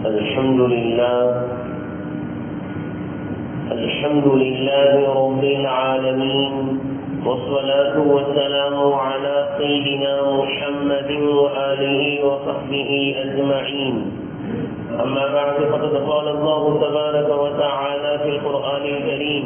الحمد لله الحمد لله رب العالمين والصلاة والسلام على سيدنا محمد وآله وصحبه أجمعين أما بعد فقد قال الله تبارك وتعالى في القرآن الكريم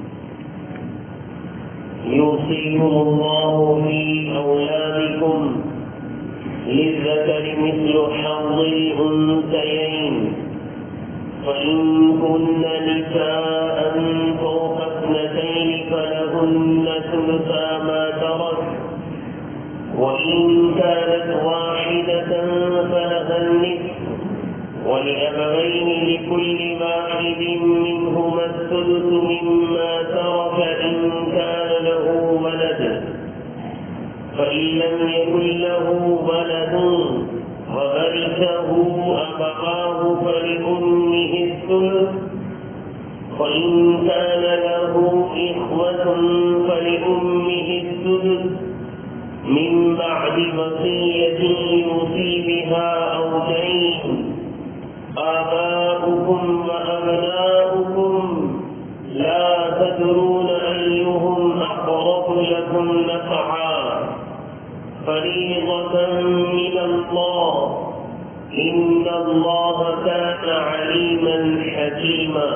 يوصيكم الله في أولادكم للذكر مثل حظ الأنثيين فإن كن نساء فوق اثنتين فلهن ثلثا ما ترك وإن كانت واحدة فلها النصف ولأبوين لكل واحد منهما الثلث مما ترك إن كان له ولد فإن لم يكن له ولد وورثه أبواه فلأمه الثلث وإن كان له إخوة فلأمه الثلث من بعد وصية يوصي بها أو دين آباؤكم وأبناؤكم لا تدرون أيهم أقرب لكم نفعا فريضة من الله إن الله كان عليما حكيما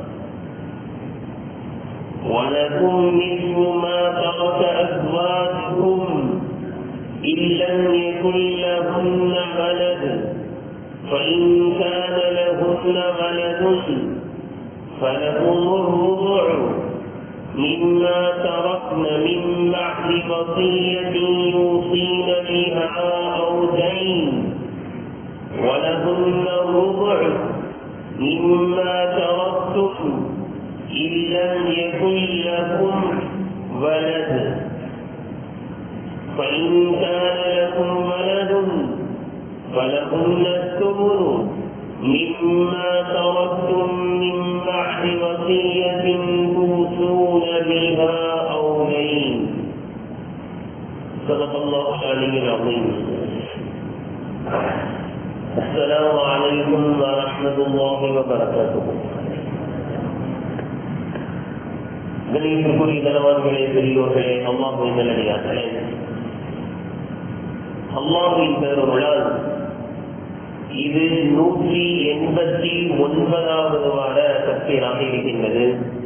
ولكم مثل ما ترك أزواجكم إن لم يكن لهن ولد فإن كان لهن ولد فلهم الربع مما تركن من بعد وصية يوصين بها أو دين ولهن الربع مما تركتم إن لم يكن لكم ولد فإن كان لكم ولد فلهن الثمن مما تركتم من بعد وصية توصون بها أو دين صدق الله العلي العظيم السلام عليكم ورحمة الله وبركاته கணிப்புக்குரிய கனவான்களே பெரியோர்களே அல்லாஹுவின் நல்லடியார்களே அல்லாஹுவின் பேரொருளால் இது நூற்றி எண்பத்தி ஒன்பதாவது வார தப்சீராக இருக்கின்றது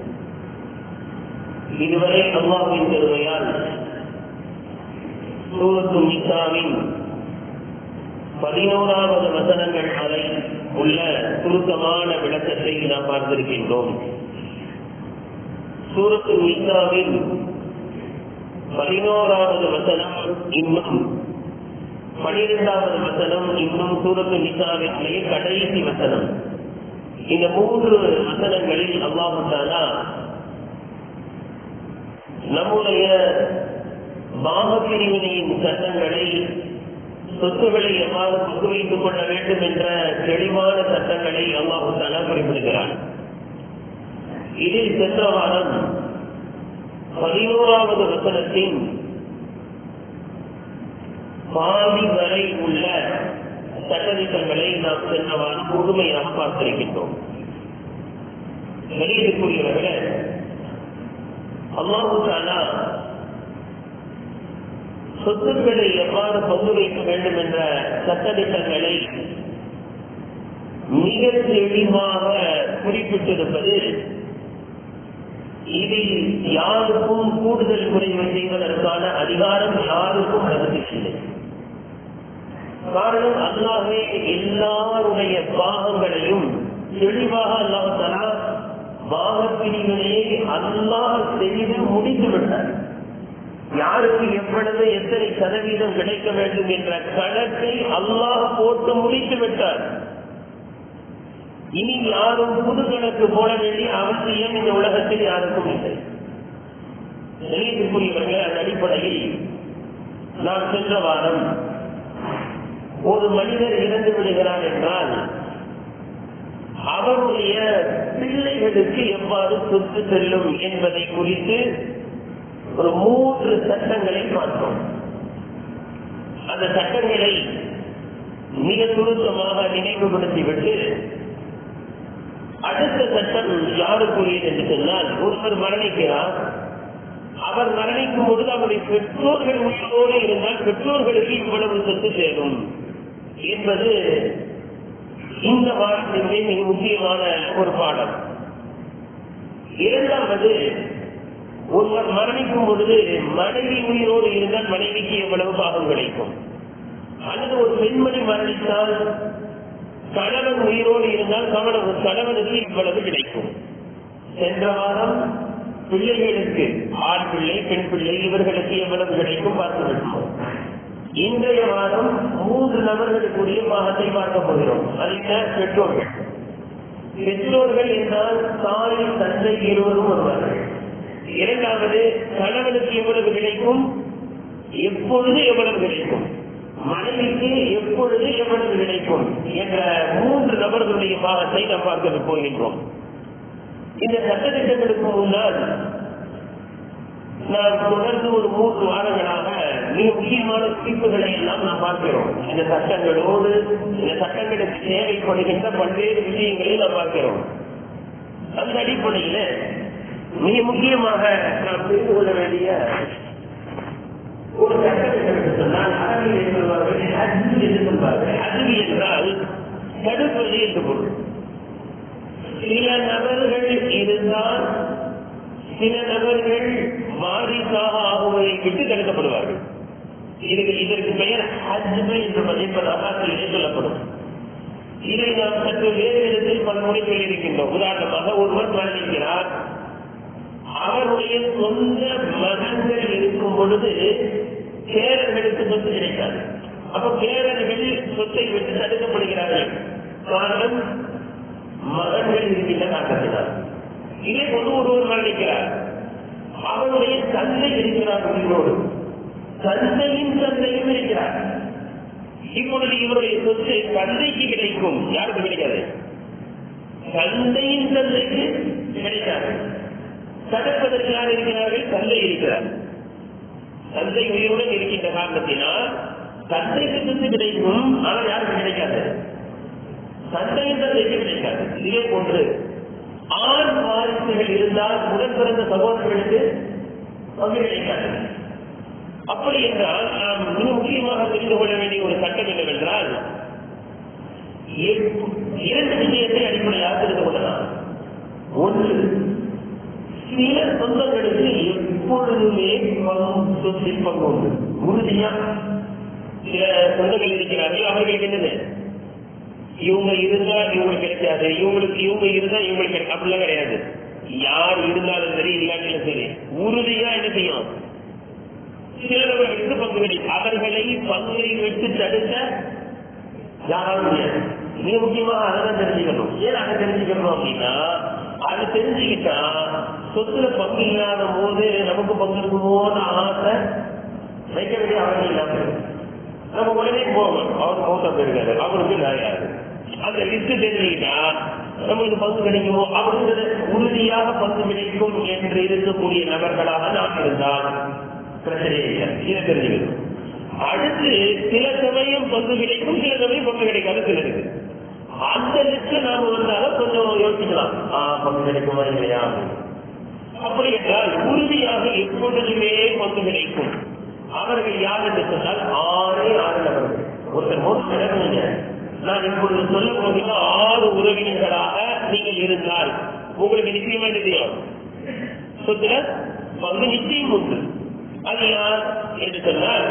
இதுவரை அல்லாஹின் பெருமையால் சூரத்து நிசாவின் பதினோராவது வசனங்கள் வரை உள்ள சுருக்கமான விளக்கத்தை நாம் பார்த்திருக்கின்றோம் சூரத்து நிசாவின் பதினோராவது வசனம் இன்னும் பனிரெண்டாவது வசனம் இன்னும் சூரத்து நிசாவிலேயே கடைசி வசனம் இந்த மூன்று வசனங்களில் அல்லாஹாலா நம்முடைய பாகப்பிரிவினையின் சட்டங்களை சொத்துக்களை எவ்வாறு பங்கு வைத்துக் கொள்ள வேண்டும் என்ற தெளிவான சட்டங்களை அல்லாஹாலா குறிப்பிடுகிறார் இதில் சென்ற வாரம் பதினோராவது வசனத்தின் பாதி வரை உள்ள சட்டதிட்டங்களை நாம் சென்ற வாரம் முழுமையாக பார்த்திருக்கின்றோம் வெளியிடக்கூடியவர்களே அல்லாஹாலா சொத்துக்களை எவ்வாறு பங்கு வைக்க வேண்டும் என்ற சட்டதிட்டங்களை மிக தெளிவாக குறிப்பிட்டிருப்பது இதில் யாருக்கும் கூடுதல் குறைவு செய்வதற்கான அதிகாரம் யாருக்கும் வழங்கவில்லை காரணம் அல்லாவே எல்லாருடைய பாகங்களையும் தெளிவாக அல்லாஹாலா பாகப்பிரிவினையை அல்லாஹ் செய்து முடித்து விட்டார் யாருக்கு எவ்வளவு எத்தனை சதவீதம் கிடைக்க வேண்டும் என்ற கணக்கை அல்லாஹ் போட்டு முடித்து விட்டார் இனி யாரும் புது கணக்கு போட வேண்டிய அவசியம் இந்த உலகத்தில் யாருக்கும் இல்லை நினைத்துக்குரியவர்கள் அந்த அடிப்படையில் நான் சென்ற வாரம் ஒரு மனிதர் இறந்து விடுகிறார் என்றால் அவருடைய பிள்ளைகளுக்கு எவ்வாறு சொத்து செல்லும் என்பதை குறித்து ஒரு மூன்று சட்டங்களை பார்த்தோம் அந்த சட்டங்களை மிக சுருக்கமாக நினைவுபடுத்திவிட்டு அடுத்த சட்டம் யாருக்குரியது என்று சொன்னால் ஒருவர் மரணிக்கிறார் அவர் மரணிக்கும் பொழுது அவருடைய பெற்றோர்கள் உயிரோடு இருந்தால் பெற்றோர்களுக்கு இவ்வளவு சொத்து சேரும் என்பது இந்த வாரத்தினுடைய மிக முக்கியமான ஒரு பாடம் இரண்டாவது ஒருவர் மரணிக்கும் பொழுது மனைவி உயிரோடு இருந்தால் மனைவிக்கு எவ்வளவு பாகம் கிடைக்கும் அல்லது ஒரு பெண்மணி மரணித்தால் கணவன் உயிரோடு இருந்தால் கணவன் கணவனுக்கு இவ்வளவு கிடைக்கும் சென்ற வாரம் பிள்ளைகளுக்கு ஆண் பிள்ளை பெண் பிள்ளை இவர்களுக்கு எவ்வளவு கிடைக்கும் பார்த்து விட்டோம் இன்றைய வாரம் மூன்று நபர்களுக்குரிய பாகத்தை பார்க்க போகிறோம் அது என்ன பெற்றோர்கள் பெற்றோர்கள் என்றால் தாய் தந்தை இருவரும் வருவார்கள் இரண்டாவது கணவனுக்கு எவ்வளவு கிடைக்கும் எப்பொழுது எவ்வளவு கிடைக்கும் மனைவிக்கு எப்பொழுது எவ்வளவு கிடைக்கும் என்ற மூன்று நபர்களுடைய பாகத்தை நாம் பார்க்க போகின்றோம் இந்த சட்டத்திட்டங்களுக்கு முன்னால் நாம் தொடர்ந்து ஒரு மூன்று வாரங்களாக மிக முக்கியமான குறிப்புகளை எல்லாம் நாம் பார்க்கிறோம் இந்த சட்டங்களோடு இந்த சட்டங்களுக்கு தேவைப்படுகின்ற பல்வேறு விஷயங்களை நாம் பார்க்கிறோம் அந்த அடிப்படையில் மிக முக்கியமாக நாம் தெரிந்து கொள்ள வேண்டிய ஒரு சட்டத்திட்டம் சொன்னால் அரபியில் சொல்வார்கள் அஜி என்று சொல்வார்கள் அஜி என்றால் தடுப்பது என்று பொருள் சில நபர்கள் இருந்தால் சில நபர்கள் வாரிசாக ஆகுவதை விட்டு தடுக்கப்படுவார்கள் இதற்கு இதற்கு பெயர் ஹஜ்மை என்று மதிப்பதாக அதிலே சொல்லப்படும் இதை நாம் சற்று வேறு விதத்தில் பல முறை சொல்லியிருக்கின்றோம் உதாரணமாக ஒருவர் மரணிக்கிறார் அவருடைய சொந்த மகன்கள் இருக்கும் பொழுது பேரர்களுக்கு சொத்து கிடைக்காது அப்ப பேரர்கள் சொத்தை விட்டு தடுக்கப்படுகிறார்கள் காரணம் மகன்கள் இருக்கின்ற காரணத்தினால் இதே கொண்டு ஒருவர் மரணிக்கிறார் அவருடைய தந்தை இருக்கிறார் உயிரோடு தந்தையின் தந்தையும் இருக்கிறார் இப்பொழுது இவருடைய சொத்து தந்தைக்கு கிடைக்கும் யாருக்கு கிடைக்காது தந்தையின் தந்தைக்கு கிடைக்காது தடுப்பதற்கு யார் இருக்கிறார்கள் தந்தை இருக்கிறார் தந்தை உயிருடன் இருக்கின்ற காரணத்தினால் தந்தைக்கு சொத்து கிடைக்கும் ஆனால் யாருக்கு கிடைக்காது தந்தையின் தந்தைக்கு கிடைக்காது இதே போன்று ஆண் வாரிசுகள் இருந்தால் உடன் பிறந்த சகோதரர்களுக்கு பங்கு கிடைக்காது அப்படி என்றால் நாம் மிக முக்கியமாக தெரிந்து கொள்ள வேண்டிய ஒரு சட்டம் என்னவென்றால் இரண்டு விஷயத்தை அடிப்படையாக தெரிந்து கொள்ளலாம் ஒன்று சில சொந்தங்களுக்கு எப்பொழுதுமே சொத்தில் பங்கு உண்டு உறுதியா சில சொந்தங்கள் இருக்கிறார்கள் அவர்களுக்கு என்னது இவங்க இருந்தா இவங்களுக்கு கிடைக்காது இவங்களுக்கு இவங்க இருந்தா இவங்களுக்கு கிடைக்கும் அப்படிலாம் கிடையாது யார் இருந்தாலும் சரி இல்லாட்டிலும் சரி உறுதியா என்ன செய்யும் சிலரவர்களுக்கு பங்கு கிடைக்கும் அவர்களை பங்கை விட்டு தடுக்க யாராலும் முடியாது மிக முக்கியமாக அதான் தெரிஞ்சுக்கணும் ஏன் அதை தெரிஞ்சுக்கணும் அப்படின்னா அதை தெரிஞ்சுக்கிட்டா சொத்துல பங்கு இல்லாத போது நமக்கு பங்கு இருக்குமோன்னு ஆசை வைக்க வேண்டிய அவர்கள் இல்லாம நம்ம உடனே போவோம் அவர் மோசம் போயிருக்காரு அவருக்கு நிறையாது அந்த லிஸ்ட் தெரிஞ்சுக்கிட்டா நம்மளுக்கு பங்கு கிடைக்குமோ அப்படிங்கிறது உறுதியாக பங்கு கிடைக்கும் என்று இருக்கக்கூடிய நபர்களாக நாம் இருந்தால் பிரச்சனையே இல்லை இதை தெரிஞ்சுக்கணும் அடுத்து சில சமயம் பங்கு கிடைக்கும் சில சமயம் பங்கு கிடைக்காது சிலருக்கு அந்த லிஸ்ட் நாம வந்தாலும் கொஞ்சம் யோசிக்கலாம் ஆஹ் பங்கு கிடைக்குமா இல்லையா அப்படி என்றால் உறுதியாக எப்பொழுதுமே பங்கு கிடைக்கும் அவர்கள் யார் என்று சொன்னால் ஆறே ஆறு நபர்கள் ஒருத்தர் மோசம் நடக்குங்க நான் இப்பொழுது சொல்ல போகிற ஆறு உறவினர்களாக நீங்கள் இருந்தால் உங்களுக்கு நிச்சயமா தெரியும் சொத்துல பங்கு நிச்சயம் உண்டு அது யார் என்று சொன்னால்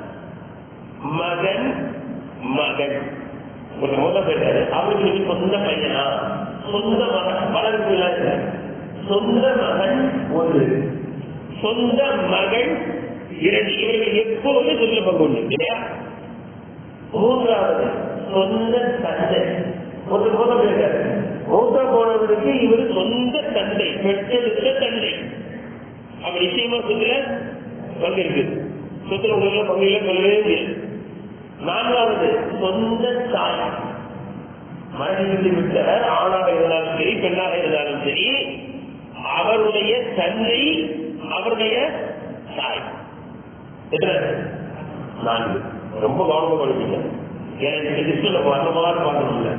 மகன் மகன் ஒரு மோதம் போயிட்டாரு அவருக்கு இப்ப சொந்த பையனா சொந்த மகன் வளர்ப்பு சொந்த மகன் ஒன்று சொந்த மகன் இரண்டு இவர்கள் எப்போதுமே சொல்ல பங்கு உண்டு இல்லையா மூன்றாவது சொந்த தந்தை ஒரு போத போயிருக்காரு மூத்த போனவருக்கு இவர் சொந்த தந்தை பெற்றெடுத்த தந்தை அவர் நிச்சயமா சொத்துல பங்கு இருக்கு சொத்துல உங்களுக்கு பங்கு இல்லை சொல்லவே முடியாது நான்காவது சொந்த தாய் மனைவி விட்ட ஆணாக இருந்தாலும் சரி பெண்ணாக இருந்தாலும் சரி அவருடைய தந்தை அவருடைய தாய் எத்தனை நான்கு ரொம்ப கவனமா படிப்பீங்க எனக்கு லிஸ்ட்ல வரமாறு பார்க்கணும்ல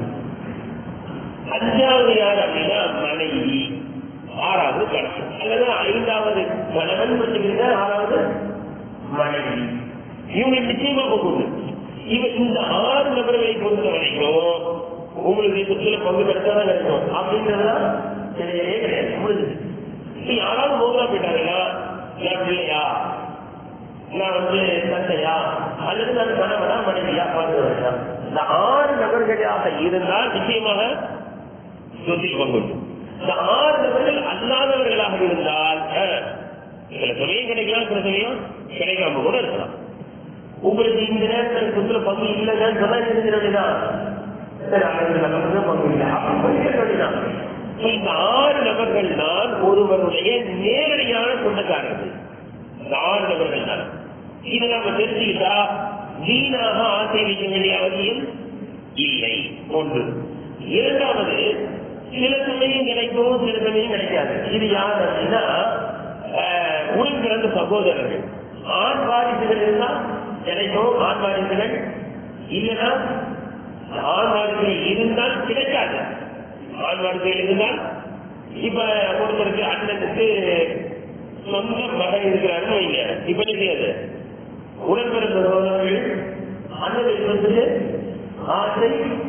அஞ்சாவது யார் அப்படின்னா மனைவி ஆறாவது கணவன் அல்லது ஐந்தாவது கணவன் வச்சுக்கிறீங்க ஆறாவது மனைவி இவங்க நிச்சயமா போகுது இவ இந்த ஆறு நபர்களை பொறுத்த வரைக்கும் உங்களுக்கு சொத்துல பங்கு கிடைச்சாதான் கிடைக்கும் அப்படின்றதுதான் கிடையவே கிடையாது முடிஞ்சது இப்ப யாராவது மோதலா போயிட்டாங்களா நான் பிள்ளையா நான் வந்து தந்தையா அல்லது நான் கணவனா மனைவியா பார்த்து இந்த ஆறு நபர்களாக இருந்தால் நிச்சயமாக சொத்தில் பங்கு உண்டு. இந்த ஆறு நபர்கள் அல்லாதவர்களாக இருந்தால் அஹ், சில சமயம் கிடைக்கலாம் சில சமயம் கிடைக்காம கூட இருக்கலாம் உங்களுக்கு இந்த நேரத்தில் சொத்துல பங்கு இல்லைன்னு சொன்னா தெரிஞ்ச வேண்டியதான் சரி, அவங்களுக்கு நமக்கு தான் பங்கு இல்லை அப்படி சொல்லிட வேண்டியதான். இந்த ஆறு நபர்கள் தான் ஒருவருடைய நேரடியான சொந்தக்காரர்கள் இந்த ஆறு நபர்கள் தான் இதை நாம தெரிஞ்சுக்கிட்டா வீணாக ஆசை வைக்க வேண்டிய அவசியம் இல்லை ஒன்று இரண்டாவது சில சமயம் கிடைக்கும் சில சமயம் கிடைக்காது இது யார் அப்படின்னா ஆஹ், உடன் பிறந்த சகோதரர்கள் ஆண் வாரிசுகள் இருந்தால் கிடைக்கும் ஆண் வாரிசுகள் இல்லைன்னா ஆண் வாரிசுகள் இருந்தால் கிடைக்காது ஆண் வாரிசுகள் இருந்தால் இப்ப ஒருத்தருக்கு அண்ணனுக்கு சொந்த மகன் இருக்கிறாருன்னு வைங்க இப்ப என்ன செய்யாது உடன் பிறந்த சகோதரர்கள் அண்ணனுக்கு வந்து ஆசை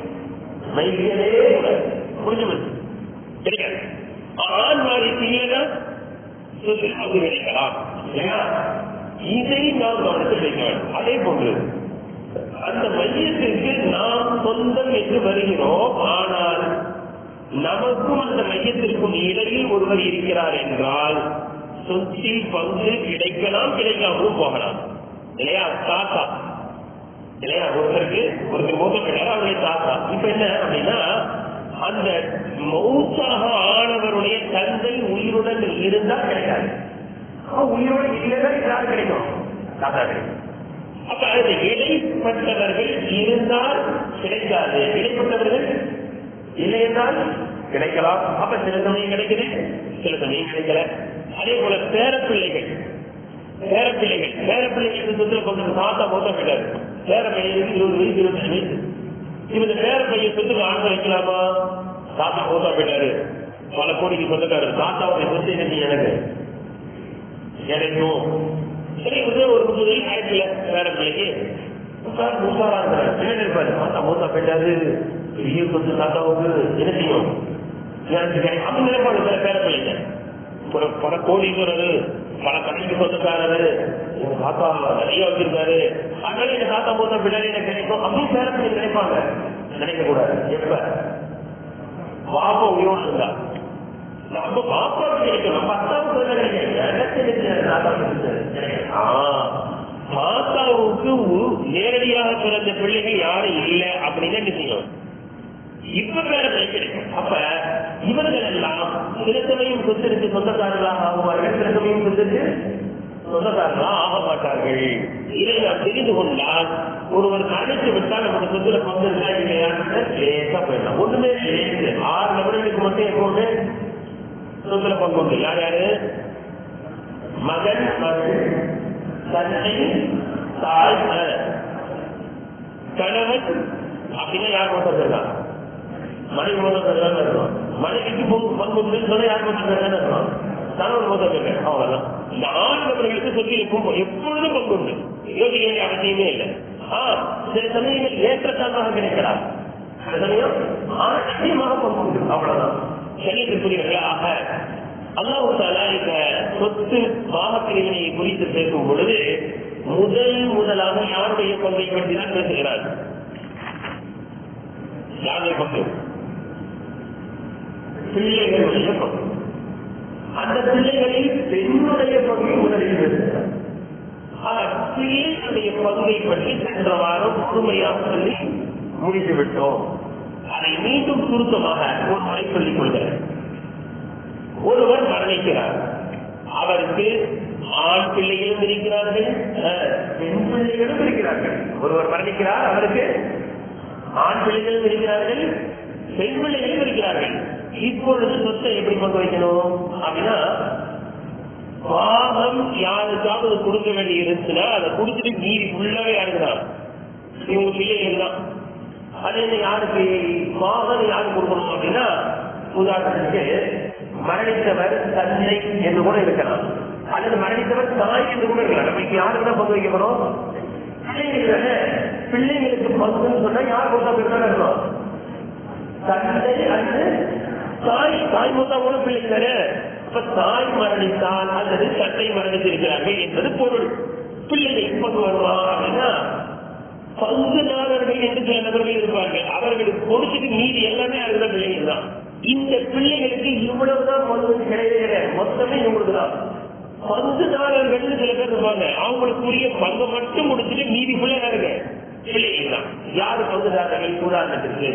மையனே முடிஞ்சு போச்சு. கிடைக்காது ஆண் வாரிசு இல்லைன்னா சொத்தில் பங்கு கிடைக்கலாம் இல்லையா? இதை நாம் கவனத்தில் வைக்க வேண்டும் அதே போன்று அந்த மையத்திற்கு நாம் சொந்தம் என்று வருகிறோம் ஆனால் நமக்கும் அந்த மையத்திற்கும் இடையில் ஒருவர் இருக்கிறார் என்றால் சொத்தில் பங்கு கிடைக்கலாம் கிடைக்காமலும் போகலாம் இல்லையா தாத்தா இல்லையா ஒருத்தருக்கு ஒருத்தர் மோசப்பட்டார் அவருடைய தாத்தா இப்ப என்ன அப்படின்னா அந்த மௌத்தாக ஆனவருடைய தந்தை உயிருடன் இருந்தால் கிடைக்காது அவன் உயிரோடு இல்லைன்னா யார் கிடைக்கும் தாத்தா கிடைக்கும் அப்ப அது இடைப்பட்டவர்கள் இருந்தால் கிடைக்காது இடைப்பட்டவர்கள் இல்லை என்றால் கிடைக்கலாம் அப்ப சில சமயம் கிடைக்குது சில சமயம் கிடைக்கல அதே போல பேரப்பிள்ளைகள் பேரப்பிள்ளைகள் பேரப்பிள்ளைகளுக்கு சொத்துல கொஞ்சம் தாத்தா மோச போயிட்டாரு பேரப்பையனுக்கு இருபது வயசு இருபத்தஞ்சு வயசு இவங்க பேரப்பையன் சொத்துக்கு ஆண்டு வைக்கலாமா தாத்தா மோசா போயிட்டாரு பல கோடிக்கு சொந்தக்காரர் தாத்தாவுடைய சொத்து என்ன எனக்கு கிடைக்கும் சரி வந்து ஒரு முப்பது வயசு ஆயிடுச்சுல பேரப்பிள்ளைக்கு உட்கார் மூசாரா இருக்கிறார் என்ன இருப்பாரு தாத்தா மூத்தா போயிட்டாரு பெரிய சொத்து தாத்தாவுக்கு என்ன செய்யும் எனக்கு கிடைக்கும் அப்படி நினைப்பாங்க சில பேரப்பிள்ளைங்க ஒரு பல கோடீஸ்வரரு பல கடைக்கு சொந்தக்காரரு எங்க தாத்தா நிறைய வச்சிருக்காரு அதனால எங்க தாத்தா மூத்தா பின்னாடி எனக்கு கிடைக்கும் அப்படின்னு பேரப்பிள்ளை நினைப்பாங்க நினைக்க கூடாது எப்ப பாப்பா உயிரோடு இருந்தா நம்ம பாப்பா கிடைக்கணும் பத்தாவது சொல்ல தாத்தாவுக்கு ஒரு நேரடியாக பிறந்த பிள்ளைகள் யாரும் இல்லை அப்படின்னு என்ன செய்யணும் இப்ப வேற பிள்ளை கிடைக்கும் அப்ப இவர்கள் எல்லாம் சில சமயம் சொத்திற்கு சொந்தக்காரர்களாக ஆகுவார்கள் சில சமயம் சொத்திற்கு சொந்தக்காரர்களாக ஆக மாட்டார்கள் இதை நாம் தெரிந்து கொண்டால் ஒருவர் கணித்து விட்டால் நமக்கு சொத்துல பங்கு இருக்கா இல்லையான்னு லேசா போயிடலாம் ஒண்ணுமே லேசு ஆறு நபர்களுக்கு மட்டும் எப்போது சொத்துல பங்கு உண்டு யார் யாரு மகன் மகள் தந்தை தாய் அஹ், கணவன் அப்படின்னா யார் மட்டும் இருக்காங்க மனைவி மோதல் பெறலாம் இருக்கும் மனைவிக்கு பங்கு பங்கு உண்டுன்னு சொன்னா யார் மட்டும் பெறலாம் இருக்கும் கணவன் மோதல் பெற அவ்வளவுதான் இந்த ஆண் நபர்களுக்கு சொல்லி இருக்கும் எப்பொழுதும் பங்கு உண்டு யோசிக்க வேண்டிய அவசியமே இல்லை ஆ சில சமயங்கள் ஏற்றத்தாழ்வாக கிடைக்கலாம் சில சமயம் ஆனா நிச்சயமாக பங்கு உண்டு அவ்வளவுதான் சரியத்திற்குரியவர்களே ஆக அல்லாஹு தாலா இந்த சொத்து பாகப்பிரிவினையை குறித்து பேசும் பொழுது முதல் முதலாக யாருடைய பங்கை பற்றி தான் பேசுகிறார் யாருடைய பங்கு பிள்ளைகளுடைய பங்கு அந்த பிள்ளைகளில் பெண்ணுடைய பங்கு முதலில் பேசுகிறார் ஆக, பிள்ளைகளுடைய பங்கை பற்றி சென்ற வாரம் முழுமையாக சொல்லி முடித்து விட்டோம் அதை மீண்டும் சுருக்கமாக ஒரு முறை சொல்லிக் கொள்கிறேன் ஒருவர் மரணிக்கிறார் அவருக்கு ஆண் பிள்ளைகளும் இருக்கிறார்கள் அஹ், பெண் பிள்ளைகளும் இருக்கிறார்கள் ஒருவர் மரணிக்கிறார் அவருக்கு ஆண் பிள்ளைகளும் இருக்கிறார்கள் பெண் பிள்ளைகளும் இருக்கிறார்கள் இப்பொழுது சொத்தை எப்படி பங்கு வைக்கணும் அப்படின்னா பாகம் யாருக்காவது கொடுக்க வேண்டி இருந்துச்சுன்னா அதை கொடுத்துட்டு மீதி ஃபுல்லாவே யாருக்குதான் இவங்க பிள்ளைகள் தான் அது என்ன யாருக்கு மகன் யாருக்கு கொடுக்கணும் அப்படின்னா உதாரணத்துக்கு மரணித்தவர் தந்தை என்று கூட இருக்கலாம் அல்லது மரணித்தவர் தாய் என்று கூட இருக்கலாம் நம்ம யாருக்கு தான் பங்கு வைக்கப்படும் பிள்ளைங்களுக்கு பிள்ளைங்களுக்கு பங்குன்னு சொன்னா யார் கொடுத்தா பெருசாக இருக்கணும் தந்தை அல்லது தாய் தாய் மூத்தா கூட பிள்ளைங்க தானே அப்ப தாய் மரணித்தால் அல்லது தந்தை மரணித்திருக்கிறார்கள் என்பது பொருள் பிள்ளைகள் பங்கு வருமா அப்படின்னா பங்குதாரர்கள் என்று சில நபர்கள் இருப்பார்கள் அவர்களுக்கு கொடுத்துட்டு மீதி எல்லாமே அதுதான் பிள்ளைகள் தான் இந்த பிள்ளைகளுக்கு இவ்வளவுதான் பங்கு கிடையவே கிடையாது மொத்தமே இவங்களுக்கு தான் பங்குதாரர்கள் சில பேர் இருப்பாங்க அவங்களுக்குரிய பங்கு மட்டும் கொடுத்துட்டு மீதி ஃபுல்லா யாருங்க பிள்ளைகள் தான் யாரு பங்குதாரர்கள் உதாரணத்திற்கு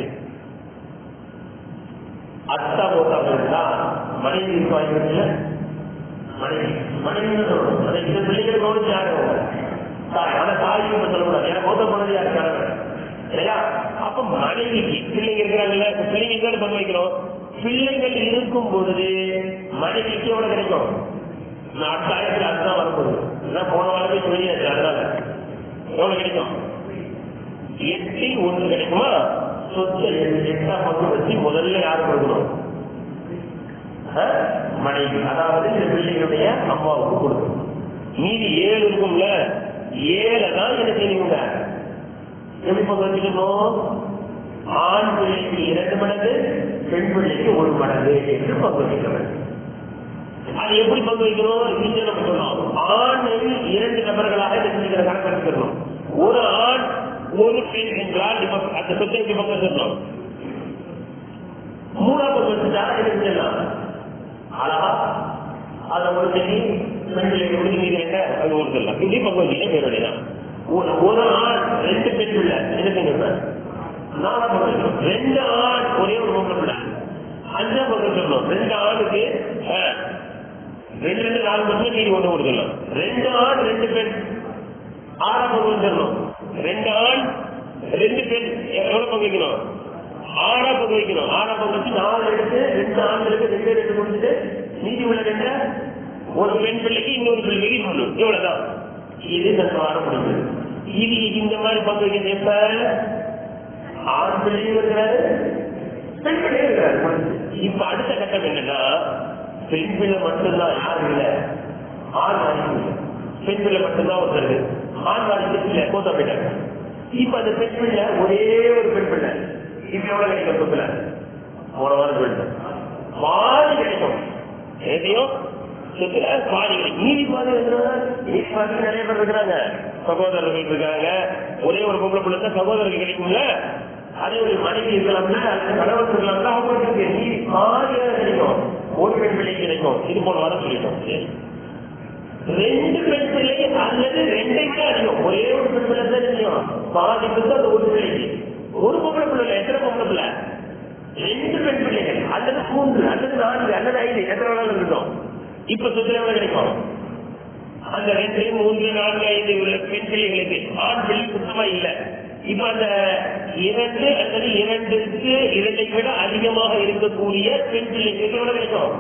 அத்தா போட்டார்கள் தான் மனைவி இருப்பாங்க மனைவி மனைவி சொல்லணும் அதை இந்த பிள்ளைகள் கவனிச்சு யாரும் தாய் ஆனா தாய்க்கு சொல்லக்கூடாது ஏன்னா மொத்த பண்ணது யாரு கணவன் சரியா அப்ப மனைவிக்கு பிள்ளைங்க இருக்கிறாங்கல்ல பிள்ளைங்க தான் பங்கு வைக்கிறோம் பிள்ளைகள் இருக்கும் பொழுது மனைவிக்கு எவ்வளவு கிடைக்கும் நான் அடுத்த ஆயிரத்துல அதுதான் வரப்போகுது இதான் போன வாரமே சொல்லியாச்சு அதனால எவ்வளவு கிடைக்கும் எட்டில் ஒன்று கிடைக்குமா சொத்து எட்டா பங்கு வச்சு முதல்ல யாரு கொடுக்கணும் மனைவி அதாவது இந்த பிள்ளைகளுடைய அம்மாவுக்கு கொடுக்கணும் மீதி ஏழு இருக்கும்ல ஏழை தான் என்ன செய்வீங்க எப்படி பங்கு வச்சுக்கணும் ஆண் பிள்ளைக்கு இரண்டு மடங்கு பெண் பிள்ளைக்கு ஒரு மடங்கு என்று பங்கு வைக்க வேண்டும் அது எப்படி பங்கு வைக்கணும் நீங்க நம்ம சொன்னோம் ஆணில் இரண்டு நபர்களாக தெரிஞ்சுக்கிற கணக்கு எடுத்துக்கணும் ஒரு ஆண் ஒரு பெண் என்றால் இப்ப அந்த சொத்தை எப்படி பங்கு வச்சிடணும் மூணா பங்கு வச்சுட்டா என்ன செஞ்சிடலாம் அழகா அதை ஒரு செடி பெண்களை கொடுத்து மீது என்ன அது கொடுத்துடலாம் இப்படி பங்கு வச்சுக்கிட்டே பேருடைய தான் ஒரு ஒரு ஆண் ரெண்டு பெண் பிள்ளை என்ன செய்யணும் நாலா பங்கு வைக்கணும் ரெண்டு ஆண் ஒரே ஒரு பொம்பளை பிள்ளை அஞ்சா பங்கு சொல்லணும் ரெண்டு ஆணுக்கு ரெண்டு ரெண்டு நாலு பங்கு நீதி ஒன்று கொடுத்துடலாம் ரெண்டு ஆண் ரெண்டு பெண் ஆறாம் பங்கு வந்துடணும் ரெண்டு ஆண் ரெண்டு பெண் எவ்வளவு பங்கு வைக்கணும் ஆறா பங்கு வைக்கணும் ஆறா பங்கு வச்சு நாலு எடுத்து ரெண்டு ஆண்களுக்கு ரெண்டு ரெண்டு முடிச்சுட்டு மீதி உள்ள ரெண்டு ஒரு பெண் பிள்ளைக்கு இன்னொரு பிள்ளைக்கு இன்னொன்று இவ்வளவுதான் இது இந்த வாரம் முடிஞ்சது இது இந்த மாதிரி பங்கு வைக்கிறது எப்ப ஆண் பிள்ளையும் இருக்கிறாரு பெண் பிள்ளையும் இருக்கிறாரு இப்ப அடுத்த கட்டம் என்னன்னா பெண் பிள்ளை மட்டும்தான் யாரும் இல்ல ஆண் வாரிசு இல்லை பெண் பிள்ளை மட்டும்தான் ஒருத்தர் இருக்கு ஆண் வாரிசு இல்ல கோத்தா போயிட்டாங்க இப்ப அந்த பெண் பிள்ளை ஒரே ஒரு பெண் பிள்ளை இப்ப எவ்வளவு கிடைக்கும் சொத்துல போன வாரம் சொல்லிட்டேன் பாதி கிடைக்கும் எதையோ சொத்துல பாதி கிடைக்கும் மீதி பாதி மீதி பாதி நிறைய பேர் இருக்கிறாங்க சகோதரர்கள் இருக்காங்க ஒரே ஒரு பொம்பளை பிள்ளை தான் சகோதரர்கள் கிடைக்கும்ல அதே ஒரு மனைவி இருக்கலாம்ல கணவன் இருக்கலாம்ல அவங்களுக்கு மீதி பாதியாக கிடைக்கும் ஒரு பெண் பிள்ளை கிடைக்கும் இது போன வாரம் சொல்லிட்டோம் சரி ரெண்டு பெண் பிள்ளை அல்லது ரெண்டை விட அதிகம் ஒரே ஒரு பெண் பிள்ளை தான் தெரியும் பாதிப்புக்கு அந்த ஒரு பிள்ளைக்கு ஒரு பொம்பளை பிள்ளை எத்தனை பொம்பளை பிள்ளை ரெண்டு பெண் பிள்ளைகள் அல்லது மூன்று அல்லது நான்கு அல்லது ஐந்து எத்தனை வேணாலும் இருக்கட்டும் இப்ப சுத்திர எவ்வளவு கிடைக்கும் அந்த ரெண்டு மூன்று நான்கு ஐந்து உள்ள பெண் பிள்ளைகளுக்கு ஆண் பிள்ளை சுத்தமா இல்ல இப்ப அந்த இரண்டு அல்லது இரண்டுக்கு இரண்டை விட அதிகமாக இருக்கக்கூடிய பெண் பிள்ளைகளுக்கு எவ்வளவு கிடைக்கும்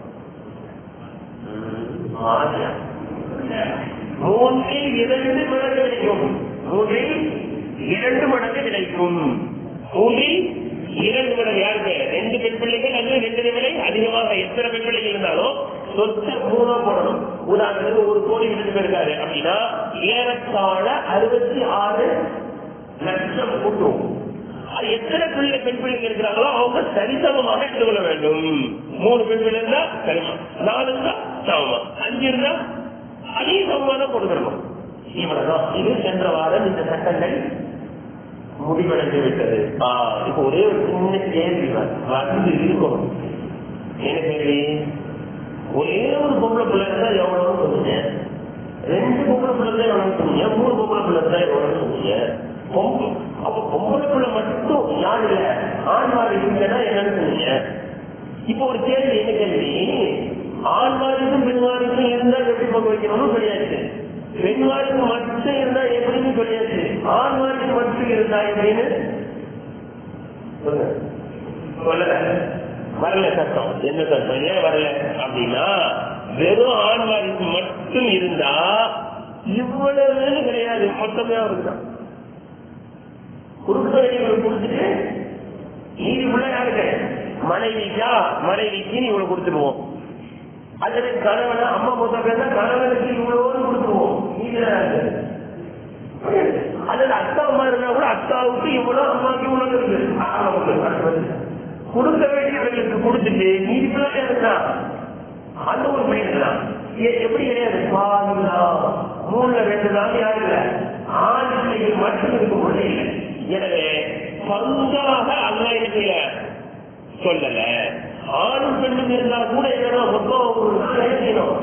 மூன்றில் இரண்டு மடங்கு கிடைக்கும் மூன்றில் இரண்டு மடங்கு கிடைக்கும் மூன்றில் இரண்டு மடங்கு யாருக்கு ரெண்டு பெண் பிள்ளைகள் அல்லது ரெண்டு விலை அதிகமாக எத்தனை பெண் பிள்ளைகள் இருந்தாலும் சொத்தை மூணா போடணும் உதாரணத்துக்கு ஒரு கோடி விட்டு போயிருக்காரு அப்படின்னா ஏறத்தாழ அறுபத்தி ஆறு லட்சம் கூட்டம் அது எத்தனை பிள்ளை பெண் பிள்ளைங்க இருக்கிறாங்களோ அவங்க சரிசமமாக எடுத்துக்கொள்ள வேண்டும் மூணு பெண் பிள்ளை இருந்தா சரிமா நாலு இருந்தா சமமா அஞ்சு இருந்தா அதையும் சமமா தான் கொடுக்கணும் இவ்வளவுதான் இது சென்ற வாரம் இந்த சட்டங்கள் முடிவடைந்து விட்டது இப்ப ஒரே ஒரு சின்ன கேள்வி வந்து இருக்கணும் என்ன கேள்வி ஒரே ஒரு பொம்பளை பிள்ளை இருந்தா எவ்வளவு சொன்னீங்க ரெண்டு பொம்பளை பிள்ளை தான் எவ்வளவு சொன்னீங்க மூணு பொம்பளை பிள்ளை தான் எவ்வளவு சொன்னீங்க அப்ப பொம்பளை பிள்ளை மட்டும் யார் இல்ல ஆண்மார் இல்லைன்னா என்னன்னு சொன்னீங்க இப்ப ஒரு கேள்வி என்ன கேள்வி ஆண்மாருக்கும் பெண்மாருக்கும் இருந்தா எப்படி பங்கு வைக்கணும்னு சொல்லியாச்சு பெண்மாருக்கு மட்டும் இருந்தா எப்படின்னு சொல்லியாச்சு ஆண்மாருக்கு மட்டும் இருந்தா எப்படின்னு சொல்லல வரல சட்டம் என்ன சட்டம் ஏன் வரல அப்படின்னா வெறும் ஆண்மாருக்கு மட்டும் இருந்தா இவ்வளவு கிடையாது மொத்தமே அவருக்கு தான் குடும்ப வேண்டியவங்களுக்கு கொடுத்துட்டு மீதி உள்ள யாருக்கு மனைவிக்கா மனைவிக்கு இவ்வளவு கொடுத்துருவோம் அல்லது கணவன அம்மா மூத்த பேர் கணவனுக்கு இவ்வளவு கொடுத்துருவோம் மீதி யாருக்கு? அல்லது அக்கா அம்மா இருந்தா கூட அக்காவுக்கு இவ்வளவு அம்மாவுக்கு இவ்வளவு இருக்கு ஆ, நமக்கு அடுத்து வருது. கொடுக்க வேண்டியவர்களுக்கு கொடுத்துட்டு மீதி பிள்ளை இருந்தா அந்த ஒரு பையன் தான் எ- எப்படி கிடையாது பாருங்களா மூணுல ரெண்டு நாள் யாரும் இல்ல ஆண் பிள்ளைகள் மட்டும் இருக்க ஒண்ணு இல்லை எனவே பங்காக அல்ல இடத்துல சொல்லல ஆணும் பெண்ணும் இருந்தா கூட என்னன்னா மொத்தம் ஒரு செய்யணும்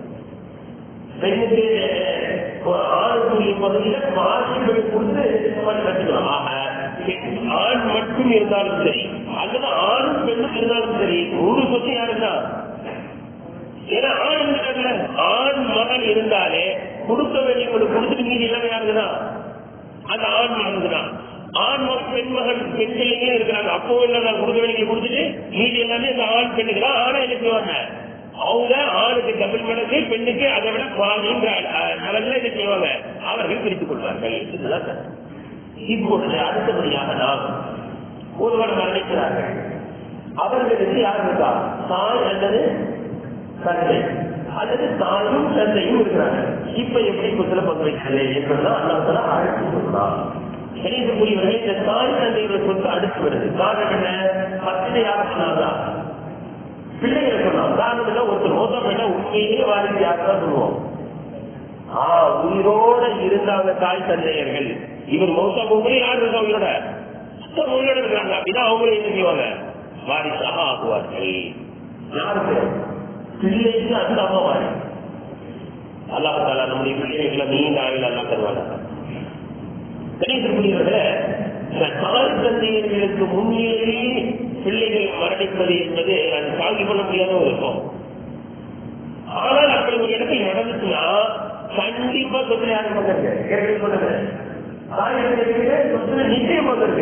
பெண்ணுக்கு ஒரு ஆணுக்குரிய பகுதியில மாசிகள் கொடுத்து நம்ம கட்டுக்கலாம் ஆக ஆண் மட்டும் இருந்தாலும் சரி அல்லது ஆணும் பெண்ணும் இருந்தாலும் சரி ஒரு சொத்து யாருன்னா ஏன்னா ஆண் இருக்காங்கல்ல, ஆண் மகன் இருந்தாலே கொடுக்க வேண்டியவங்களுக்கு கொடுத்துட்டு மீதி எல்லாமே யாருக்குதான் அந்த ஆண் மகனுக்கு தான் ஆண் மகன் பெண் மகன் பெண் பிள்ளைங்க இருக்கிறாங்க அப்போ என்ன கொடுக்க வேண்டிய கொடுத்துட்டு மீதி எல்லாமே அந்த ஆண் பெண்ணுக்கு தான் ஆனா என்ன செய்வாங்க அவங்க ஆணுக்கு டபுள் மடங்கு பெண்ணுக்கு அதை விட பாதிங்கிற அளவில் என்ன செய்வாங்க அவர்கள் பிரித்துக் கொள்வார்கள் இதுதான் சட்டம். இப்பொழுது அடுத்தபடியாக நாம் ஒருவர் மரணிக்கிறார்கள் அவர்களுக்கு யார் இருக்கா தாய் அல்லது தந்தை அல்லது தாயும் தந்தையும் இருக்கிறாங்க இப்ப எப்படி குத்துல பங்கு வைக்கிறது என்பதுதான் அல்லாஹ் அழைப்பு சொல்றான் கணிதக்கூடியவர்களே இந்த தாய் தந்தையோட சொத்து அடுத்து வருது காரணம் என்ன பத்திரை யார சொன்னாங்களா பிள்ளைகளை சொன்னாங்க காரணம் என்ன ஒருத்தர் மோசம் பண்ண உண்மையிலேயே வாரிசு யாருதான் சொல்லுவோம் ஆ உயிரோட இருந்தாங்க தாய் தந்தையர்கள் இவர் மௌசா போகும்போது யார் இருக்கா உயிரோட சுத்தம் உயிரோட இருக்கிறாங்க அப்படின்னா அவங்களும் என்ன செய்வாங்க வாரிசாக ஆகுவார்கள் யாருக்கு பிள்ளைக்கு அந்த அம்மா வாரி அல்லாஹால நம்முடைய பிள்ளைகளை நீண்ட ஆயுள் அல்லா தருவாங்க கணிதக்கூடியவர்களே இந்த தாய் தந்தையர்களுக்கு முன்னேறி பிள்ளைகள் மரணிப்பது என்பது அது தாங்கி கொள்ள முடியாத ஒரு விஷயம் ஆனால் அப்படி ஒரு இடத்தில் நடந்துச்சுன்னா கண்டிப்பா சொத்துல யாரும் பங்கிருக்கு ஏற்கனவே சொன்னது தாய் தந்தையர்களுக்கு சொத்துல நிச்சயம் பங்கிருக்கு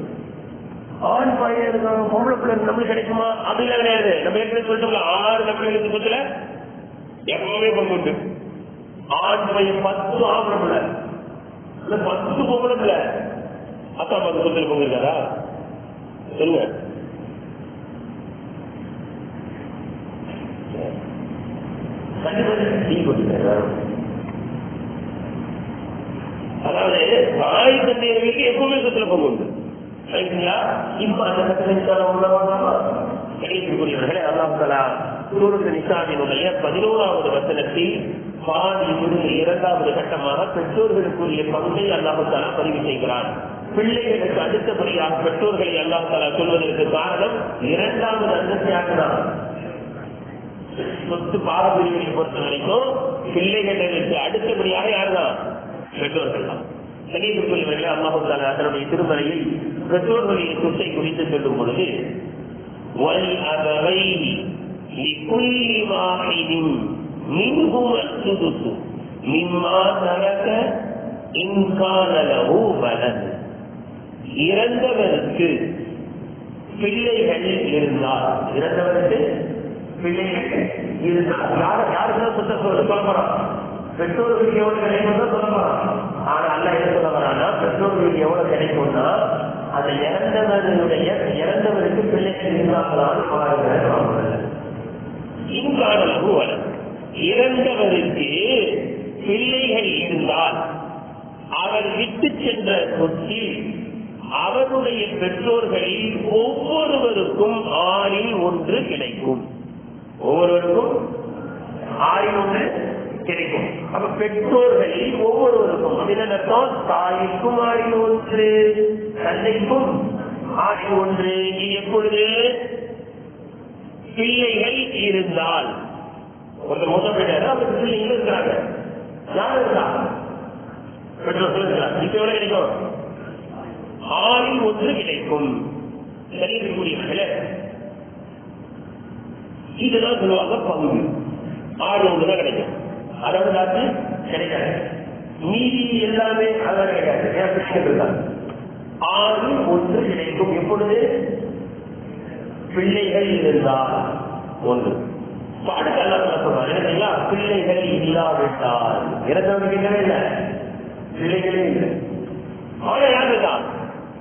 ஆண் பையன் இருக்காங்க பொம்பளை பிள்ளை நம்மளுக்கு கிடைக்குமா அப்படிலாம் கிடையாது நம்ம ஏற்கனவே சொல்லிட்டோம்ல ஆறு நம்மளுக்கு சொத்துல எப்பவுமே பங்கு உண்டு ஆண் பையன் பத்து ஆம்பளை பிள்ளை இல்ல பத்து பொம்பளை பிள்ளை அத்தா பத்து சொத்துல பங்கு இருக்காரா சொல்லுங்க கண்டிப்பா டீ கொடுத்தாரு அதாவது தாய் தந்தையர்களுக்கு எப்பவுமே சொத்துல பங்கு உண்டு சரிங்களா இப்ப அந்த கட்டளை உள்ளவாமா கிடைக்கக்கூடியவர்களே அல்லாஹலா சூரத்து நிசாவினுடைய பதினோராவது வசனத்தில் பாதி இருந்து இரண்டாவது கட்டமாக பெற்றோர்களுக்குரிய பங்கை அல்லாஹாலா பதிவு செய்கிறார் பிள்ளைகளுக்கு அடுத்தபடியாக பெற்றோர்களை அல்லாஹாலா சொல்வதற்கு காரணம் இரண்டாவது அந்தஸ்தாக தான் சொத்து பாரம்பரியங்களை பொறுத்த வரைக்கும் பிள்ளைகளுக்கு அடுத்தபடியாக யாருதான் பெற்றோர்கள் தான் சனீதுக்குரியவர்களே அல்லாஹால அதனுடைய திருமலையில் பெற்றோர்களுடைய சொத்தை குறித்து சொல்லும் பொழுது وَالْأَبَوَيْنِ لِكُلِّ وَاحِدٍ مِنْهُمَا السُّدُسُ مِمَّا تَرَكَ إِنْ كَانَ لَهُ وَلَدٌ இறந்தவருக்கு பிள்ளைகள் இருந்தால் இறந்தவருக்கு பிள்ளைகள் இருந்தால் யார் யாருக்குதான் சுத்த சொல்ல சொல்ல போறான் பெற்றோர்களுக்கு எவ்வளவு கிடைக்கும் தான் சொல்ல போறான் ஆனா அல்ல என்ன சொல்ல வரான்னா பெற்றோர்களுக்கு எவ்வளவு கிடைக்கும்னா அந்த இறந்தவருடைய இறந்தவருக்கு பிள்ளைகள் இருந்தாங்களான்னு பாருங்க இன்காணலகு வரும் இறந்தவருக்கு பிள்ளைகள் இருந்தால் அவர் விட்டு சென்ற சொத்தில் அவருடைய பெற்றோர்களில் ஒவ்வொருவருக்கும் ஆறில் ஒன்று கிடைக்கும் ஒவ்வொருவருக்கும் ஆறில் ஒன்று கிடைக்கும் அப்ப பெற்றோர்களில் ஒவ்வொருவருக்கும் அப்படின்னு அர்த்தம் தாய்க்கும் ஆறில் ஒன்று தந்தைக்கும் ஆறில் ஒன்று இது எப்பொழுது பிள்ளைகள் இருந்தால் ஒருத்தர் மோசம் போயிட்டாரு அவருக்கு பிள்ளைகள் இருக்கிறாங்க யார் இருக்கா பெற்றோர்கள் இருக்கிறாங்க இப்ப எவ்வளவு கிடைக்கும் ஆறில் ஒன்று கிடைக்கும் சரீரக்கூடியவர்களே இதுதான் சொல்லுவாங்க பங்கு ஆறு ஒன்று தான் கிடைக்கும் அதோட காசு கிடைக்காது மீதி எல்லாமே அதான் கிடைக்காது ஏன் பிரச்சனை இருக்காது ஆறு ஒன்று கிடைக்கும் எப்பொழுது பிள்ளைகள் இருந்தால் ஒன்று இப்ப அடுத்த எல்லாம் சொல்றாங்க என்ன செய்யலாம் பிள்ளைகள் இல்லாவிட்டால் இறந்தவங்க இல்லவே இல்லை பிள்ளைகளே இல்லை அவனை யார் இருக்கா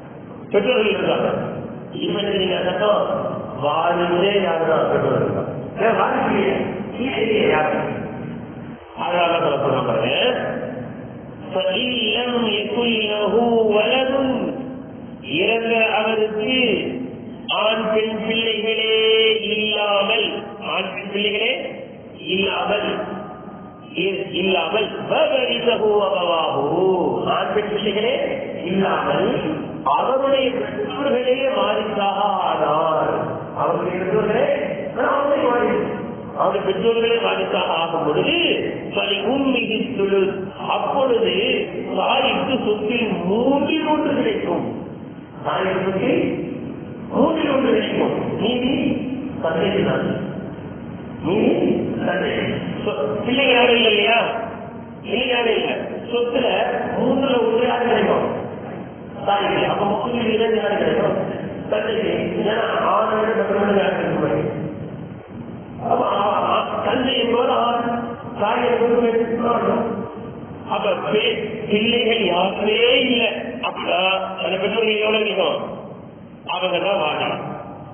பெற்றோர்கள் இருக்காங்க இப்ப என்ன நீங்க சட்டம் வாரிசே யாருதான் பெற்றோர்கள் இருக்காங்க ஏன் வாரிசு இல்லையே? இல்லையே யாரும் அதனால சொல்ல சொல்ல பாருங்க فَإِنْ لَمْ يَكُنْ لَهُ وَلَدٌ இறந்த அவருக்கு ஆண் பெண் பிள்ளைகளே இல்லாமல் ஆண் பெண் பிள்ளைகளே இல்லாமல் இ- இல்லாமல் வவரிசஹு அபவாஹு. ஆண் பெண் பிள்ளைகளே இல்லாமல் அவருடைய பெற்றோர்களே வாரிசாக ஆனார் அவருடைய பெற்றோர்களே அவருடைய வாரிசு அவருடைய பெற்றோர்களே வாரிசாக ஆகும் பொழுது பலி உண்மைக்கு சுழு அப்பொழுது தாய்க்கு சொத்தில் மூன்றில் ஒன்று கிடைக்கும் தாய்க்கு சொத்தில் மூன்றில் ஒன்று கிடைக்கும் நீதி தந்தைக்கு தான் நீதி தந்தை சொ- பிள்ளைங்க யாரும் இல்லை இல்லையா பிள்ளைங்க யாரும் இல்லை சொத்துல மூன்றுல ஒன்று யாரு கிடைக்கும் தாய்க்கு அப்ப மூன்றில் இரண்டு யாரு கிடைக்கும் தந்தைக்கு ஏன்னா ஆணோட பெற்றோட யாரு கிடைக்கும் அப்ப ஆ- ஆ- தந்தை என்பவர் ஆண் தாய் என்பவர் பெண். அப்ப பெ- பிள்ளைகள் யாருமே இல்லை அப்ப அந்த பெற்றோர்கள் எவ்வளவு இருக்கும் அவங்க தான் வாழணும்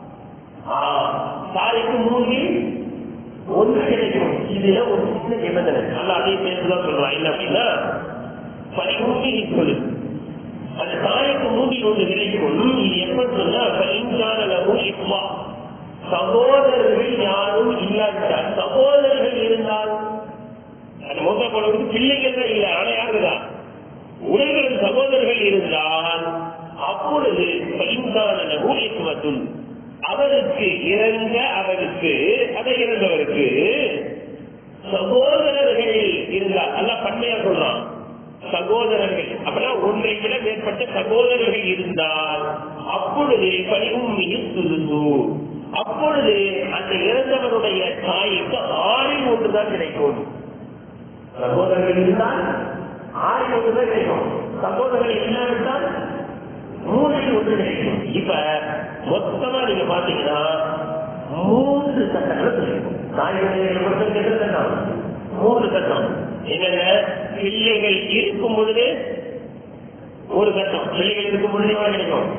தாய்க்கு மூன்றில் ஒன்று கிடைக்கும் இதுல ஒரு சின்ன நிபந்தனை அல்ல அதே சேர்த்துதான் சொல்றான் என்ன அப்படின்னா பதிமூன்று சொல்லு அந்த தாய்க்கு மூன்றில் ஒன்று கிடைக்கும் இது எப்ப சொன்னா பைஞ்சான லகும் இப்மா சகோதரர்கள் யாரும் இல்லாவிட்டால் சகோதரர்கள் இருந்தால் அந்த மூத்த குழந்தைக்கு பிள்ளைகள் தான் இல்லை ஆனா யாருதான் உலகில் சகோதரர்கள் இருந்தால் அப்பொழுது பைந்தான ஊழியத்துவத்துள் அவருக்கு இறந்த அவருக்கு அதை இறந்தவருக்கு சகோதரர்கள் இருந்தால் அல்ல பன்மையா சொல்லலாம் சகோதரர்கள் அப்படின்னா ஒன்றை விட மேற்பட்ட சகோதரர்கள் இருந்தால் அப்பொழுது பணிவும் சுருந்து அப்பொழுது அந்த இறந்தவருடைய தாய்க்கு ஆறில் ஒன்றுதான் கிடைக்கும் சகோதரர்கள் இருந்தால் ஆறில் ஒன்றுதான் கிடைக்கும் சகோதரர்கள் இல்லாவிட்டால் மூணில் ஒன்று கிடைக்கும் இப்ப மொத்தமா நீங்க பாத்தீங்கன்னா மூன்று சட்டங்கள் கிடைக்கும் தாய்மொழியை பொறுத்தவரைக்கும் எத்தனை சட்டம் மூன்று சட்டம் என்னங்க பிள்ளைகள் இருக்கும் பொழுது ஒரு சட்டம் பிள்ளைகள் இருக்கும் பொழுது எவ்வளவு கிடைக்கும்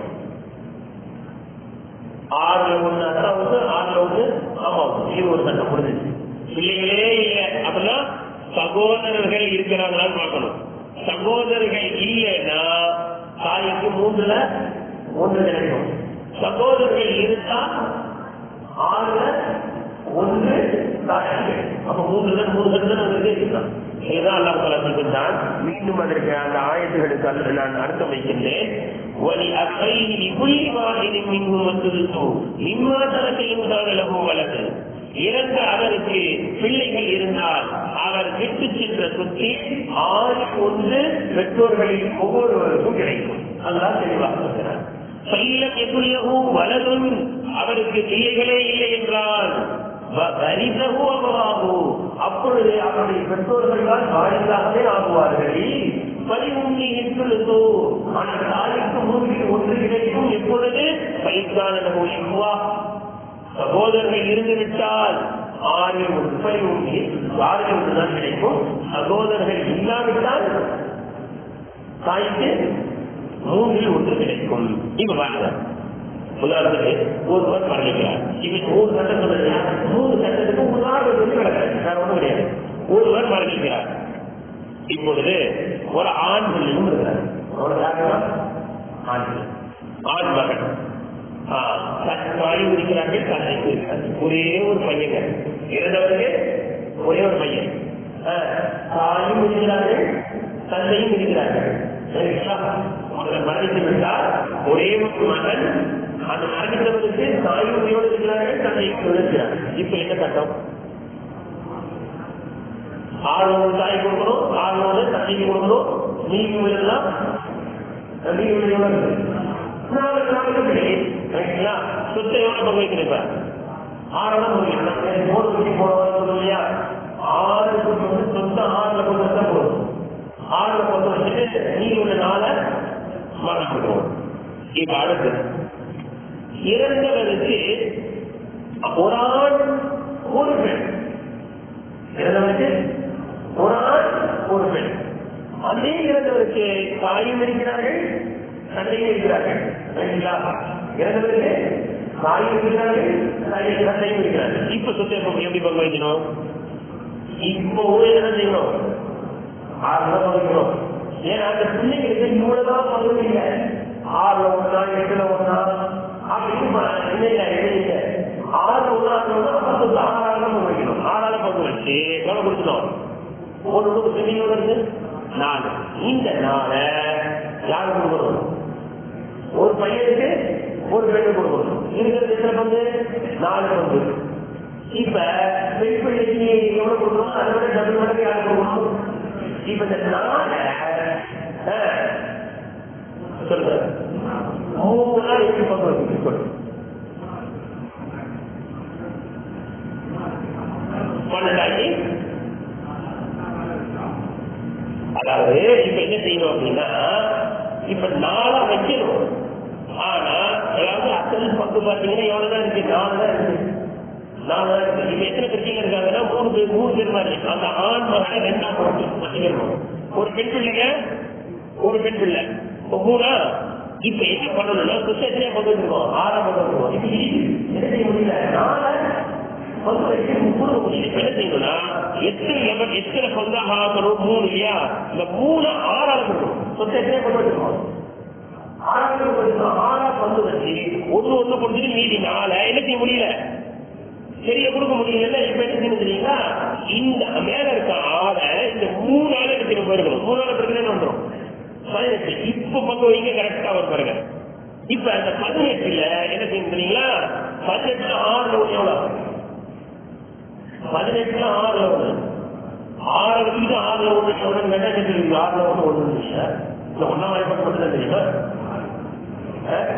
ஆறுல ஒண்ணு அத்தா ஒண்ணு ஆறுல ஒண்ணு ஆமா ஒண்ணு. இது ஒரு சட்டம் முடிஞ்சிச்சு பிள்ளைகளே இல்லை அப்படின்னா சகோதரர்கள் இருக்கிறாங்களான்னு பார்க்கணும் சகோதரர்கள் இல்லைன்னா தாய்க்கு மூன்றுல ஒன்று கிடைக்கும் சகோதரர்கள் இருந்தா ஆறுல ஒன்று தாய்க்கு அப்ப மூன்றுல மூணு சட்டம் உங்களுக்கு இருக்கலாம் இதுதான் அல்லாஹ் தஆலா சொல்கின்றான் மீண்டும் அதற்கு அந்த ஆயத்துகளுக்கு அல்ல நான் அர்த்தம் வைக்கின்றேன் வலி அகைஹி லிகுல்லி வாஹிதின் மின்ஹும் வஸ்துது மிம்மா தரக்க இன்சான லஹு வலது இறந்த அவருக்கு பிள்ளைகள் இருந்தால் அவர் விட்டு சென்ற சொத்தில் ஆறு ஒன்று பெற்றோர்களில் ஒவ்வொருவருக்கும் கிடைக்கும் அதுதான் தெளிவாக சொல்கிறார் பையிலம் எதுள்ளவும் வலதும் அவருக்கு பிள்ளைகளே இல்லை என்றால் வரிசகு அபவாகு அப்பொழுது அவருடைய பெற்றோர்கள் தான் வாரிசாகவே ஆகுவார்கள் பதிமூன்று எட்டுள்ளதோ ஆனால் தாய்க்கு மூன்றில் ஒன்று கிடைக்கும் எப்பொழுது பயிர்கான எவ்வா சகோதரர்கள் இருந்துவிட்டால் ஆறு முப்பது ஒன்று ஆறு ஒன்றுதான் கிடைக்கும் சகோதரர்கள் இல்லாவிட்டால் தாய்க்கு மூன்றில் ஒன்று கிடைக்கும் இப்ப பாருங்க உதாரணத்துக்கு ஒருவர் மரணிக்கிறார் இப்ப மூணு சட்டம் சொல்றது மூணு சட்டத்துக்கு உதாரணம் வந்து நடக்கிறது வேற ஒண்ணும் கிடையாது ஒருவர் மரணிக்கிறார் இப்பொழுது ஒரு ஆண் பிள்ளையும் இருக்கிறார் ஒரு யாருன்னா? ஆண் பிள்ளை. ஆண் மகன் தாய் இருக்கிறார்கள் தந்தைக்கு இருக்கிறார்கள் ஒரே ஒரு பையங்க இறந்தவருக்கு ஒரே ஒரு பையன் ஆ, தாயும் இருக்கிறார்கள் தந்தையும் இருக்கிறார்கள் சரிங்களா ஒருவர் மரணித்து விட்டால் ஒரே ஒரு மகன் அந்த மரணித்தவருக்கு தாயும் உயிரோடு இருக்கிறார்கள் தந்தையும் உயிரோடு இருக்கிறார்கள் இப்ப என்ன சட்டம் ஆளோடு தாய் கொடுக்கணும் ஆளோடு தந்தைக்கு கொடுக்கணும் நீதி உயிரெல்லாம் நீதி உயிரோடு நாலு நாளுக்கு பிள்ளை சரிங்களா சொத்தை எவ்வளவு பங்கு வைக்கிறேன் ஆறோட முடியும் மூணு குட்டி போடுவாங்க இல்லையா ஆறு கொண்டு வந்து சொத்தை ஆறுல கொண்டு வந்தா போதும் ஆறுல கொண்டு வச்சுட்டு நீதி உள்ள நாளை மறந்துடுவோம் இப்ப அடுத்து இறந்தவருக்கு ஒரு ஆண் ஒரு பெண் இறந்தவருக்கு ஒரு ஆண் ஒரு பெண் அதே இறந்தவருக்கு தாயும் இருக்கிறார்கள் தந்தையும் இருக்கிறார்கள் சரிங்களா இரண்டு பேருக்கு தாயும் இருக்கிறார்கள் தந்தையும் இருக்கிறார்கள் இப்ப சொத்தை எப்ப எப்படி பங்கு வைக்கணும் இப்போவே என்ன செய்யணும் ஆறுல பங்குக்கணும் ஏன்னா அந்த பிள்ளைங்களுக்கு இவ்வளவுதான் பங்கு இல்லை ஆறுல ஒண்ணா எட்டுல ஒண்ணா அப்படின்னு இல்லை இல்லை ஆறு ஒண்ணா பத்து ஆறால பங்கு வைக்கணும் ஆறால பங்கு வச்சு எவ்வளவு கொடுக்கணும் ஒரு ரூபாய் செடியோட இருந்து நாலு இந்த நாளை யாருக்கு கொடுக்கணும் ஒரு பையனுக்கு ஒரு பெண்ணு கொடுக்கணும் இருக்கிறது எத்தனை பங்கு நாலு பங்கு இப்ப பெண் பிள்ளைக்கு எவ்வளவு கொடுக்கணும் அதை விட டபுள் மடங்கு யாருக்கு கொடுக்கணும் இப்ப இந்த நாளை சொல்லுங்க மூணு நாள் எப்படி பங்கு வைக்கணும் சொல்லுங்க பன்னெண்டாக்கி அதாவது இப்ப என்ன செய்யணும் அப்படின்னா இப்ப நாளா வைக்கணும் ஆனா அதாவது அசல் பங்கு பாத்தீங்கன்னா எவ்வளவுதான் இருக்கு நாலு தான் இருக்கு நாலு தான் இருக்கு இப்ப எத்தனை பிரச்சனை இருக்காங்கன்னா மூணு பேர் மூணு பேர் மாதிரி இருக்கு. அந்த ஆண் மகனை ரெண்டா போட்டு வச்சுக்கணும் ஒரு பெண் பிள்ளைங்க ஒரு பெண் பிள்ளை இப்ப மூணா இப்ப என்ன பண்ணணும்னா சுத்தத்திலே பங்கு வச்சிருக்கோம் ஆறாம் பங்கு வச்சிருக்கோம் இப்ப இது என்ன செய்ய முடியல நாளை பங்கு வச்சு முப்பது முடியல என்ன செய்யணும்னா எத்தனை லெவல் எத்தனை பங்காக ஆகணும் மூணு இல்லையா இந்த மூணு ஆறாவது இருக்கணும் சொத்தை கொண்டு வச்சிருக்கோம் ஆறாவது வச்சிருக்கோம் ஆறா பங்கு வச்சு ஒண்ணு ஒண்ணு கொடுத்துட்டு மீதி நாளை என்ன செய்ய முடியல சரியா கொடுக்க முடியல இப்ப என்ன செய்யணும் தெரியுங்களா இந்த மேல இருக்க ஆளை இந்த மூணு ஆளை எடுத்து போயிருக்கணும் மூணு ஆளை பிரச்சனை வந்துடும் பதினெட்டு இப்ப பங்கு வைங்க கரெக்டா வரும் பாருங்க இப்ப அந்த பதினெட்டுல என்ன செய்யணும் தெரியுங்களா பதினெட்டுல ஆறுல ஒண்ணு எவ்வளவு பதினெட்டுல ஆறுல ஒண்ணு ஆறு வச்சுட்டு ஆறுல ஒண்ணு எவ்வளவு கேட்டா தெரியுது ஆறுல ஒண்ணு ஒண்ணு இல்லையா இந்த ஒன்னாம் வாய்ப்பு மட்டும் தான் தெரியுமா அஹ்?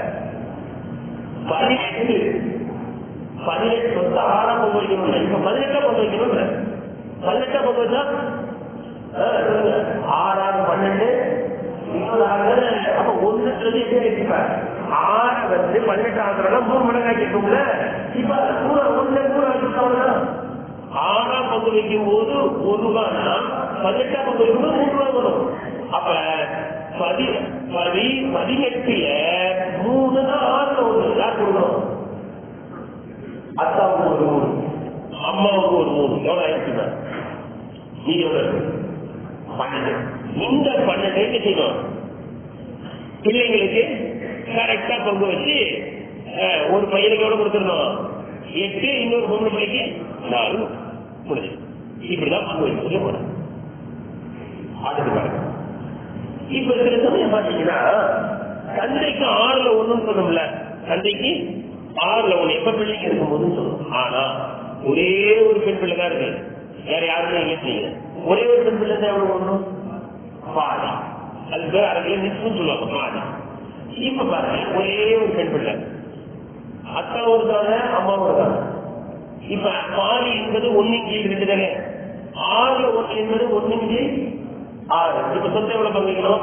பதினெட்டு பதினெட்டு சொத்து ஆறாம் பொங்க வைக்கணும் இப்ப பதினெட்டா பொங்க வைக்கணும் பதினெட்டா பொங்க வச்சா அஹ், சொல்லுங்க. ஆறாறு பன்னெண்டு இன்னொரு ஆறு அப்ப ஒன்றுன்றது எப்படி வச்சுப்பார் ஆறை வந்து பதினெட்டு ஆகுறதுனா மூணு மடங்கு ஆக்கிட்டோம்ல இப்ப அந்த மூணு ஒண்ணு மூணு ஆக்கிட்டோம்னா ஆறாம் பங்கு வைக்கும் போது ஒரு ரூபாய்னா பதினெட்டாம் பங்கு வைக்கும் போது மூணு ரூபாய் வரும் அப்ப பதி பதி பதினெட்டுல மூணு தான் ஆறுல ஒண்ணு யார் கொடுக்கணும் அத்தாவுக்கு ஒரு மூணு அம்மாவுக்கு ஒரு மூணு எவ்வளவு ஆயிடுச்சுன்னா நீ எவ்வளவு இருக்கு? பன்னெண்டு இந்த பன்னெண்டு என்ன செய்யணும் பிள்ளைங்களுக்கு கரெக்டா பங்கு வச்சு அஹ், ஒரு பையனுக்கு எவ்வளவு கொடுத்துடணும் எட்டு இன்னொரு பொண்ணு பிள்ளைக்கு நாலு முடிஞ்சு இப்படிதான் பங்கு வைக்க சொல்லி போறேன் அதுக்கு பாருங்க இப்ப சில சமயம் பாத்தீங்கன்னா தந்தைக்கு ஆறுல ஒண்ணுன்னு சொன்னோம்ல தந்தைக்கு ஆறுல ஒண்ணு எப்ப பிள்ளைங்க இருக்கும்போதுன்னு சொல்லுவோம் ஆனா ஒரே ஒரு பெண் பிள்ளை தான் இருக்கு வேற யாருமே இல்லை செய்யல ஒரே ஒரு பெண் பிள்ளை தான் எவ்வளவு ஒண்ணும் பாதி அது பேர் அரபில நிச்சயம் சொல்லுவாங்க பாதி இப்ப பாருங்க ஒரே ஒரு பெண் பிள்ளை அத்தா ஒருத்தாங்க அம்மா ஒருத்தாங்க இப்ப பாதி என்பது ஒன்னின் கீழ் ரெண்டு தானே ஆறுல ஒன்று என்பது ஒன்னின் கீழ் ஆறு இப்ப சொத்தை எவ்வளவு பங்கிக்கணும்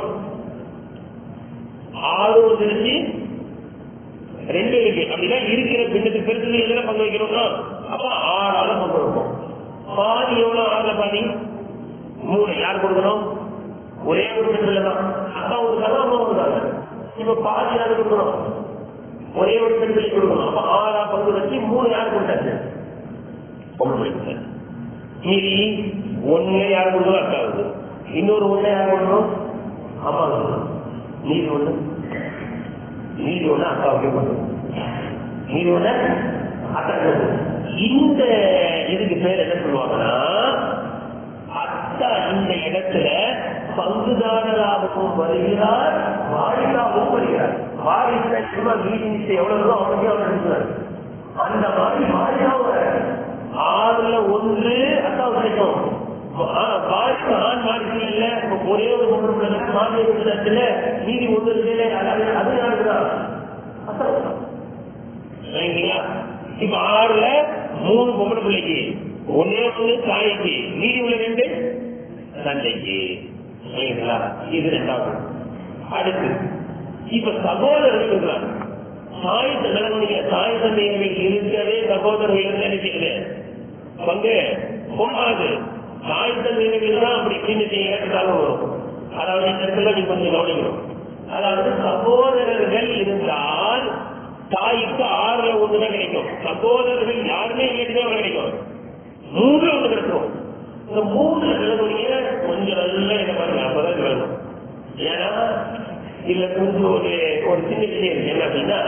ஆறு ஒரு தெரிஞ்சு ரெண்டு இருக்கு அப்படின்னா இருக்கிற பின்னத்துக்கு பெருசு எதுல பங்கு வைக்கணும்னா அப்ப ஆறால பங்கு வைப்போம் பாதி எவ்வளவு ஆறுல பாதி மூணு யார் கொடுக்கணும் ஒரே ஒரு பெண்கள் தான் அப்பா ஒரு கதை அம்மா ஒரு கதை இப்ப பாதி யார் கொடுக்கணும் ஒரே ஒரு பெண்களுக்கு கொடுக்கணும் அப்ப ஆறா பங்கு வச்சு மூணு யார் கொடுத்தாச்சு பொண்ணு கொடுத்தாச்சு மீதி ஒண்ணு யார் கொடுக்கணும் அக்காவுக்கு இன்னொரு ஒண்ணு யார் கொடுக்கணும் அம்மா கொடுக்கணும் மீதி ஒண்ணு மீதி ஒண்ணு அக்காவுக்கே கொடுக்கணும் மீதி ஒண்ணு அக்காவுக்கு கொடுக்கணும். இந்த இதுக்கு பேர் என்ன சொல்லுவாங்கன்னா அத்தா இந்த இடத்துல பங்குதாரராகவும் வருகிறார் வாரிசாகவும் வருகிறார் வாரிசு சும்மா மீதி எவ்வளவு இருக்கோ அவனுக்கே அவர் எடுக்கிறார் அந்த மாதிரி வாரிசாவும் வர்றாரு. ஆறுல ஒன்று அத்தா கிடைக்கும் வாரிசு ஆண் வாரிசு இல்ல இப்ப ஒரே ஒரு பொண்ணு மாநில இருக்கிறதுல மீதி ஒன்று இருக்கு அது அது யாருக்குதான் அத்தா சரிங்களா இப்ப ஆறுல மூணு பொம்பளை பிள்ளைக்கு ஒன்னே ஒண்ணு தாய்க்கு மீதி உள்ள ரெண்டு தந்தைக்கு சரிங்களா இது ரெண்டாவது அடுத்து இப்ப சகோதரர்கள் இருக்கிறாங்க தாய் தந்தைய தாய் தந்தையர்கள் இருக்கவே சகோதரர்கள் என்ன செய்யுது பங்கு போகாது தாய் தந்தையர்கள் தான் அப்படி சின்ன சின்ன ஏற்றத்தாலும் வரும் அதாவது இந்த இடத்துல நீங்க கொஞ்சம் கவனிக்கணும் அதாவது சகோதரர்கள் இருந்தால் தாய்க்கு ஆறுல ஒண்ணுதான் கிடைக்கும் சகோதரர்கள் யாருமே இல்லைன்னு கிடைக்கும் மூணுல ஒண்ணு கிடைக்கும் இந்த மூணுல விழக்கூடிய கொஞ்சம் நல்ல இதை பாருங்க அப்பதான் வேணும் ஏன்னா இதுல கொஞ்சம் ஒரு ஒரு சின்ன விஷயம் இருக்கு என்ன அப்படின்னா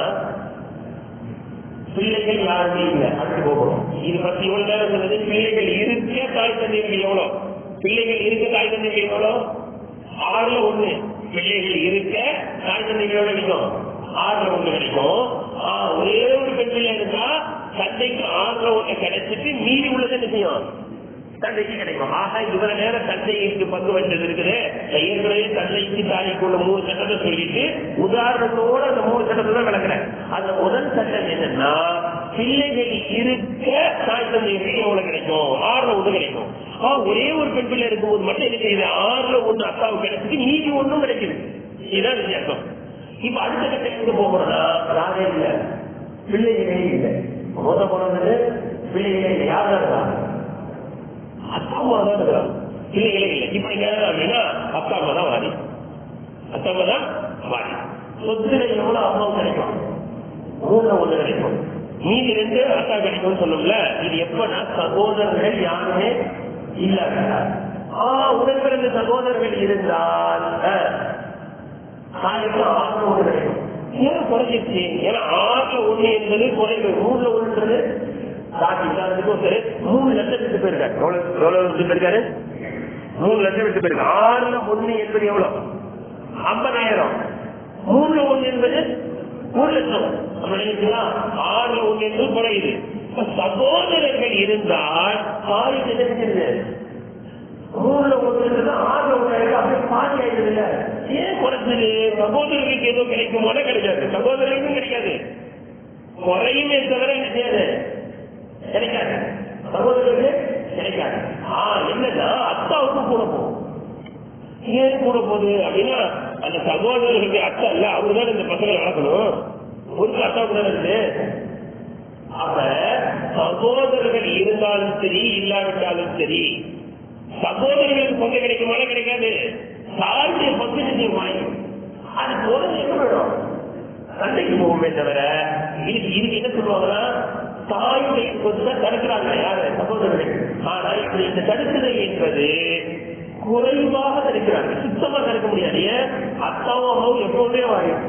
பிள்ளைகள் யாருமே இல்லை அடுத்து போகணும் இது பத்தி இவ்வளவு நேரம் சொன்னது பிள்ளைகள் இருக்க தாய் தந்தைகள் எவ்வளவு பிள்ளைகள் இருக்க தாய் தந்தைகள் எவ்வளவு ஆறுல ஒண்ணு பிள்ளைகள் இருக்க தாய் தந்தைகள் எவ்வளவு கிடைக்கும் ஆறுல ஒண்ணு கிடைக்கும் ஆ, ஒரே ஒரு பெண் பிள்ளை இருந்தா தந்தைக்கு ஆறுல ஒண்ணு கிடைச்சிட்டு மீதி உள்ளது என்ன செய்யும் தந்தைக்கு கிடைக்கும் ஆக இவ்வளவு நேரம் தந்தைக்கு பங்கு வந்தது இருக்குது ஏற்கனவே தந்தைக்கு தாய்க்கு உள்ள மூணு சட்டத்தை சொல்லிட்டு உதாரணத்தோட அந்த மூணு சட்டத்தை தான் விளக்குறேன் அந்த முதல் சட்டம் என்னன்னா பிள்ளைகள் இருக்க தாய் தந்தைக்கு எவ்வளவு கிடைக்கும் ஆறுல ஒண்ணு கிடைக்கும் ஆ, ஒரே ஒரு பெண் பிள்ளை இருக்கும்போது மட்டும் என்ன செய்யுது ஆறுல ஒண்ணு அக்காவுக்கு கிடைச்சிட்டு மீதி ஒண்ணும் கிடைக்குது இதுதான் வித்தியாசம் இப்ப அடுத்த கட்டத்துக்கு போகணும்னா யாரே இல்ல பிள்ளைகளே இல்லை மொத போனது பிள்ளைகளே இல்லை யாரும் இருக்காங்க அப்பா அம்மா தான் இருக்கிறாங்க பிள்ளைகளே இல்லை இப்ப இங்க அப்படின்னா அப்பா அம்மா தான் வாரி அப்பா அம்மா தான் வாரி சொத்துல எவ்வளவு அம்மாவும் கிடைக்கும் மூணுல ஒண்ணு கிடைக்கும் மீதி ரெண்டு அக்கா கிடைக்கும்னு சொன்னோம்ல இது எப்பன்னா சகோதரர்கள் யாருமே இல்லாத ஆ உடன் பிறந்த சகோதரர்கள் இருந்தால் ஆ, தாய்க்கு ஆறுல ஒண்ணு கிடைக்கும் ஏன் குறைஞ்சிருச்சு ஏன்னா ஆறுல ஒண்ணு என்பது குறைவு மூணுல ஒண்ணுன்றது தாக்கி உதாரணத்துக்கு ஒருத்தர் மூணு லட்சம் விட்டு போயிருக்காரு எவ்வளவு எவ்வளவு விட்டு போயிருக்காரு மூணு லட்சம் விட்டு போயிருக்காரு ஆறுல ஒண்ணு என்பது எவ்வளவு ஐம்பதாயிரம் மூணுல ஒண்ணு என்பது ஒரு லட்சம் அப்ப நினைக்கிறீங்களா? ஆறுல ஒண்ணு என்பது குறையுது இப்ப சகோதரர்கள் இருந்தால் தாய்க்கு என்ன செஞ்சிருது மூணுல ஒண்ணு இருந்தது ஆறுல ஒண்ணு ஆயிருக்கு அப்படியே பாதி ஆயிடுது இல்ல ஏன் குறைச்சது சகோதரர்களுக்கு ஏதோ கிடைக்கும் போல கிடைக்காது சகோதரர்களுக்கும் கிடைக்காது குறையுமே தவிர என்ன செய்யாது கிடைக்காது சகோதரர்களுக்கு கிடைக்காது ஆ என்னன்னா அத்தாவுக்கும் கூட போகும் ஏன் கூட போகுது அப்படின்னா அந்த சகோதரர்களுக்கு அத்தா இல்ல அவரு தான் இந்த பசங்களை வளர்க்கணும் ஒரு அத்தாவுக்கு தான் இருக்குது அப்ப சகோதரர்கள் இருந்தாலும் சரி இல்லாவிட்டாலும் சரி சகோதரர்களுக்கு பங்கு கிடைக்குமால கிடைக்காது தாழ்நிலை பங்கு நிச்சயம் வாங்கும் அது போறது எங்க வேணும் சண்டைக்கு போகுமே தவிர இதுக்கு இதுக்கு என்ன சொல்லுவாங்கன்னா தாயுடைய சொத்தை தடுக்கிறாங்க யாரு சகோதரர்கள் ஆனா இப்படி இந்த தடுக்குதல் என்பது குறைவாக தடுக்கிறாங்க சுத்தமா தடுக்க முடியாது ஏன் அத்தாவும் அம்மாவும் எப்பவுமே வாழும்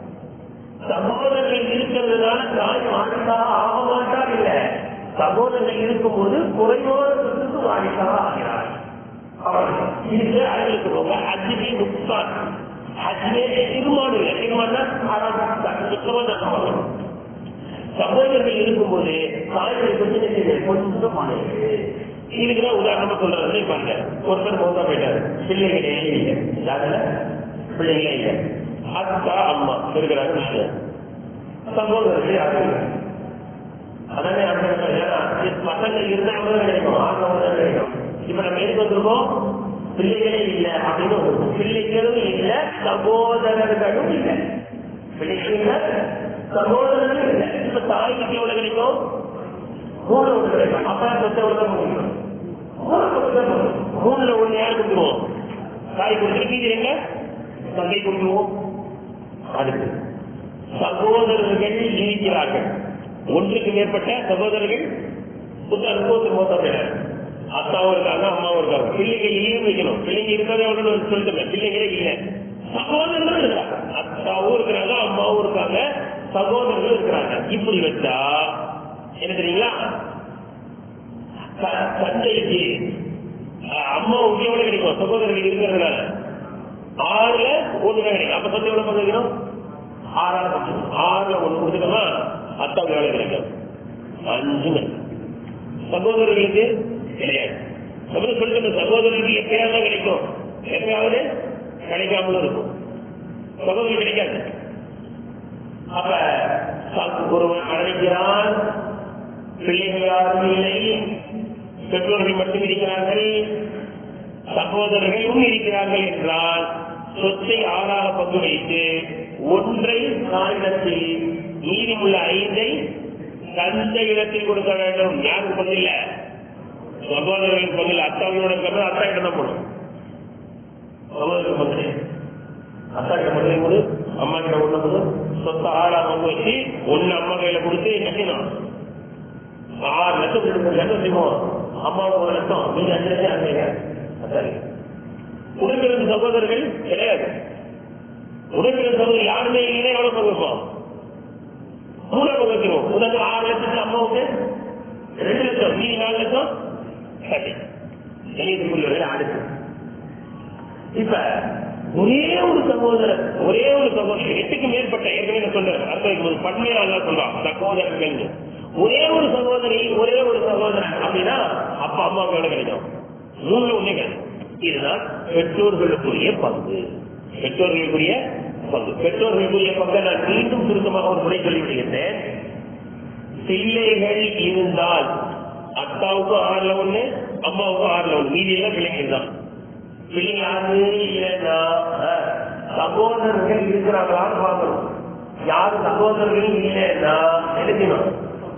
சகோதரர்கள் இருக்கிறதுனால தாய் வாரிசா ஆக மாட்டார் இல்ல சகோதரர்கள் இருக்கும்போது குறைவான சொத்துக்கு வாரிசாக ஆகிறார் அவ்வளவுதான். இதுக்கு அழகுக்கு போங்க அஜிமே நுக்சான் அஜ்மே தீர்மானம் இல்லை தீர்மானம் சுத்தமா தடுப்பாங்க சகோதரர்கள் இருக்கும்போது தாய்கள் கொஞ்சம் என்ன கொஞ்சம் மாணவர்கள் இதுக்குதான் உதாரணமா சொல்றது பாருங்க ஒருத்தர் மௌத்தா போயிட்டாரு பிள்ளைகளே இல்லை யாருல பிள்ளைகளே இல்லை அக்கா அம்மா இருக்கிறாங்க விஷயம் சகோதரர்கள் யாரும் இல்லை அதானே அந்த பசங்க இருந்தாலும் கிடைக்கும் ஆண்கள் தான் கிடைக்கும் இப்ப நம்ம எதுக்கு வந்திருக்கோம் பிள்ளைகளே இல்லை அப்படின்னு வந்திருக்கோம் பிள்ளைகளும் இல்லை சகோதரர்களும் இல்லை பிள்ளைகளும் இல்லை சகோதரர்களும் இல்லை இப்ப தாய்க்கு எவ்வளவு கிடைக்கும் மூணு ஒன்று கிடைக்கும் அப்பா சொத்தை எவ்வளவு தான் முடியும் மூணு சொத்து தான் போதும். மூணுல ஒண்ணு யார் கொடுத்துருவோம் தாய் கொடுத்துட்டு மீதி எங்க தங்கை கொடுத்துருவோம் அடுத்து சகோதரர்கள் இருக்கிறார்கள் ஒன்றுக்கு மேற்பட்ட சகோதரர்கள் புத்தகத்துக்கு மோசம் அத்தாவும் இருக்காங்க அம்மாவும் இருக்காங்க பிள்ளைங்க இல்லையும் வைக்கணும் பிள்ளைங்க இருக்காது எவ்வளவு சொல்லிட்டு பிள்ளைங்களே இல்லை சகோதரர்களும் இருக்காங்க அத்தாவும் இருக்கிறாங்க அம்மாவும் இருக்காங்க சகோதரர்களும் இருக்கிறாங்க இப்படி வச்சா என்ன தெரியுங்களா த- தந்தைக்கு அஹ், அம்மாவுக்கு எவ்வளவு கிடைக்கும் சகோதரர்கள் இருக்கிறதுனால ஆறுல ஒண்ணு தான் கிடைக்கும் அப்ப சொத்து எவ்வளவு பங்கு வைக்கணும் ஆறாவது பங்கு ஆறுல ஒண்ணு கொடுத்துட்டோமா அத்தாவுக்கு எவ்வளவு கிடைக்கும் அஞ்சு கிடைக்கும் சகோதரர்களுக்கு கிடையாது நம்ம சொல்லிட்டு சகோதரர்களுக்கு எப்பயாவது தான் கிடைக்கும் எப்பயாவது கிடைக்காமலும் இருக்கும் சகோதரர் கிடைக்காது அப்ப ச- ஒருவன் மரணிக்கிறான் பிள்ளைகள் யாரும் இல்லை பெற்றோர்கள் மட்டும் இருக்கிறார்கள் சகோதரர்களும் இருக்கிறார்கள் என்றால் சொத்தை ஆறாக பங்கு வைத்து ஒன்றை தாயிடத்தில் மீதமுள்ள ஐந்தை தந்த இடத்தில் கொடுக்க வேண்டும் யாருக்கு பங்கு இல்ல சகோதரர்களுக்கு பங்கு இல்ல அத்தாவோட இருக்கிறது அத்தா இடம் தான் போடும் சகோதரருக்கு பங்கு அத்தா கிட்ட முதல்ல கொடு அம்மா கிட்ட ஒண்ணு கொடு சொத்தை ஆளா கொண்டு வச்சு ஒண்ணு அம்மா கையில கொடுத்து கட்டணும் ஆறு லட்சம் ரெண்டு லட்சம் செய்வோம் அம்மாவுக்கு ஒரு லட்சம் நீங்க அஞ்சு லட்சம் அஞ்சு சரி உடன்பிறந்த சகோதரர்கள் கிடையாது உடன்பிறந்த சகோதரர் யாருமே இல்லைன்னா எவ்வளவு பங்கு வைப்போம் மூணு பங்கு வைக்கிறோம் உதாரணம் ஆறு லட்சத்துக்கு அம்மாவுக்கு ரெண்டு லட்சம் மீதி நாலு லட்சம் சரி கணிதத்துக்குரியவர்கள் அடுத்து இப்ப ஒரே ஒரு சகோதரர் ஒரே ஒரு சகோதரர் எட்டுக்கு மேற்பட்ட ஏற்கனவே நான் சொன்னேன் அர்த்தம் வைக்கும்போது பன்மையா அல்ல சொல்றான் சகோதரர்கள் ஒரே ஒரு சகோதரி ஒரே ஒரு சகோதரன் அப்படின்னா அப்பா அம்மாவுக்கு எவ்வளவு கிடைக்கும் மூணு ஒண்ணே கிடைக்கும் இதுதான் பெற்றோர்களுக்குரிய பங்கு பெற்றோர்களுக்குரிய பங்கு பெற்றோர்களுக்குரிய பங்கை நான் மீண்டும் சுருக்கமாக ஒரு முறை சொல்லிவிடுகின்றேன் பிள்ளைகள் இருந்தால் அத்தாவுக்கும் ஆறுல ஒண்ணு அம்மாவுக்கும் ஆறுல ஒண்ணு மீதி எல்லாம் பிள்ளைகள் தான் பிள்ளைங்க யாரு இல்லைன்னா அஹ், சகோதரர்கள் இருக்கிறாங்களான்னு பார்க்கணும் யாரு சகோதரர்களும் இல்லைன்னா எழுதினோம்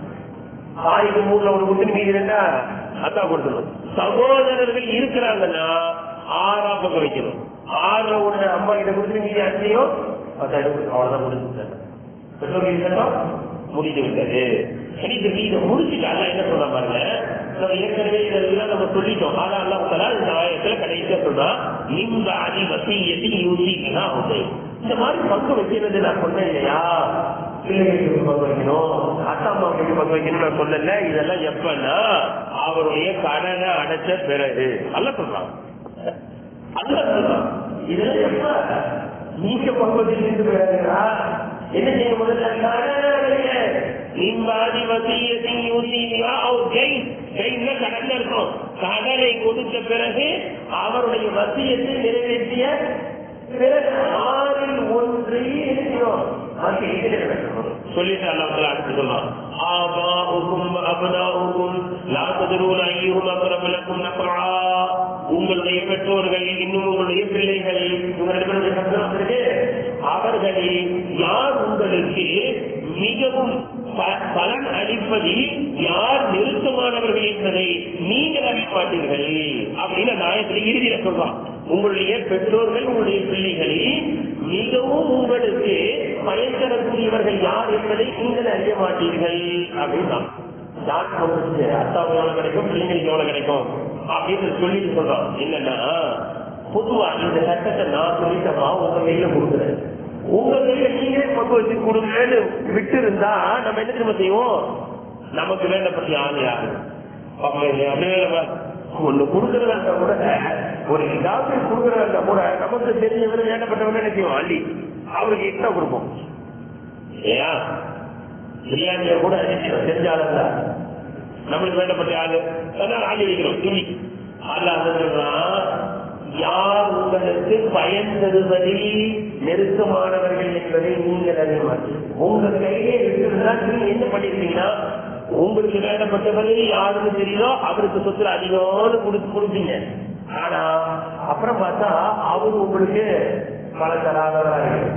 தாய்க்கு மூணுல ஒரு குத்து மீதி இருந்தா அத்தா கொடுக்கணும் சகோதரர்கள் இருக்கிறாங்கன்னா ஆறா பக்கம் வைக்கணும் ஆறுல ஒண்ணு அம்மா கிட்ட கொடுத்து மீதி அஞ்சையும் பத்தாயிரம் கொடுக்கணும் அவ்வளவுதான் முடிஞ்சு பெற்றோர்கள் இருக்கட்டும் முடிந்து விட்டது சரி இந்த இதை முடிச்சுட்டு அல்ல என்ன சொல்ற பாருங்க நம்ம ஏற்கனவே இதெல்லாம் நம்ம சொல்லிட்டோம் ஆனா அல்லாஹ் தலா இந்த ஆயத்துல கடைசியா சொல்றா இந்த அதி வசியத்தை யூசிங்கன்னா இந்த மாதிரி பங்கு வைக்கிறது நான் சொன்னேன் இல்லையா பிள்ளைகளுக்கு பங்கு வைக்கணும் அத்தா அம்மாவுக்கு பங்கு வைக்கணும் நான் சொல்லல இதெல்லாம் எப்பன்னா அவருடைய கடனை அடைச்ச பிறகு அல்ல சொல்றான் அல்ல சொல்றான் இதெல்லாம் எப்ப நீங்க பங்கு வச்சிருந்து பிறகுடா என்ன செய்ய முதல்ல கடனை இம்பாதி வசியத்தை யூசியா அவர் ஜெயின் ஜெயின்ல கடன் இருக்கும் கடனை கொடுத்த பிறகு அவருடைய வசியத்தை நிறைவேற்றிய பிறகு ஆறில் ஒன்று இருக்கிறோம் சொல்லிட்டு அல்லாஹ் அடுத்து சொல்லலாம் ஆபாவுக்கும் அபனாவுக்கும் லா ததரூன ஐயுஹும் அக்ரபு லக்கும் நஃபஆ உங்களுடைய பெற்றோர்கள் இன்னும் உங்களுடைய பிள்ளைகள் உங்களுடைய பெற்றோர்களுக்கு அவர்களில் யார் உங்களுக்கு மிகவும் ப- பலன் அளிப்பதில் யார் நெருக்கமானவர்கள் என்பதை நீங்கள் அறிய மாட்டீர்கள் அப்படின்னு நாயத்தில் இறுதியில சொல்றான் உங்களுடைய பெற்றோர்கள் உங்களுடைய பிள்ளைகளில் மிகவும் உங்களுக்கு பயன் தரக்கூடியவர்கள் யார் என்பதை நீங்கள் அறிய மாட்டீர்கள் அப்படின்னா யாருக்கு உங்களுக்கு அத்தாவுக்கு எவ்வளவு கிடைக்கும் பிள்ளைங்களுக்கு எவ்வளவு கிடைக்கும் அப்படின்னு சொல்லிட்டு சொல்றோம் என்னன்னா பொதுவா இந்த சட்டத்தை நான் சொல்லிட்டமா உங்க கையில கொடுக்குறேன் உங்க கையில நீங்களே பங்கு வச்சு கொடுங்கன்னு விட்டு இருந்தா நம்ம என்ன திரும்ப செய்வோம் நமக்கு வேண்டப்பட்ட ஆள் யாரு அப்ப இது அப்படியே நம்ம ஒண்ணு கொடுக்கறதா கூட ஒரு டாக்டர் கொடுக்கறதா கூட நமக்கு தெரிஞ்சவர் வேண்டப்பட்டவங்க என்ன செய்வோம் அள்ளி அவருக்கு எக்ஸ்ட்ரா கொடுப்போம் ஏயா பிரியாணிய கூட தெரிஞ்சாலும் நம்மளுக்கு வேண்டப்பட்ட ஆளு அதான் ஆளி வைக்கிறோம் துணி அல்ல யார் உங்களுக்கு பயன் தருவதில் நெருக்கமானவர்கள் என்பதை நீங்கள் அறிய மாட்டீர்கள் உங்க கையிலே விட்டிருந்தா நீங்க என்ன பண்ணிருக்கீங்கன்னா உங்களுக்கு வேண்டப்பட்டவர்கள் யாருன்னு தெரியுதோ அவருக்கு சொத்துல அதிகம்னு கொடுத்து கொடுப்பீங்க ஆனா அப்புறம் பார்த்தா அவரு உங்களுக்கு பல தராதரா இருக்கு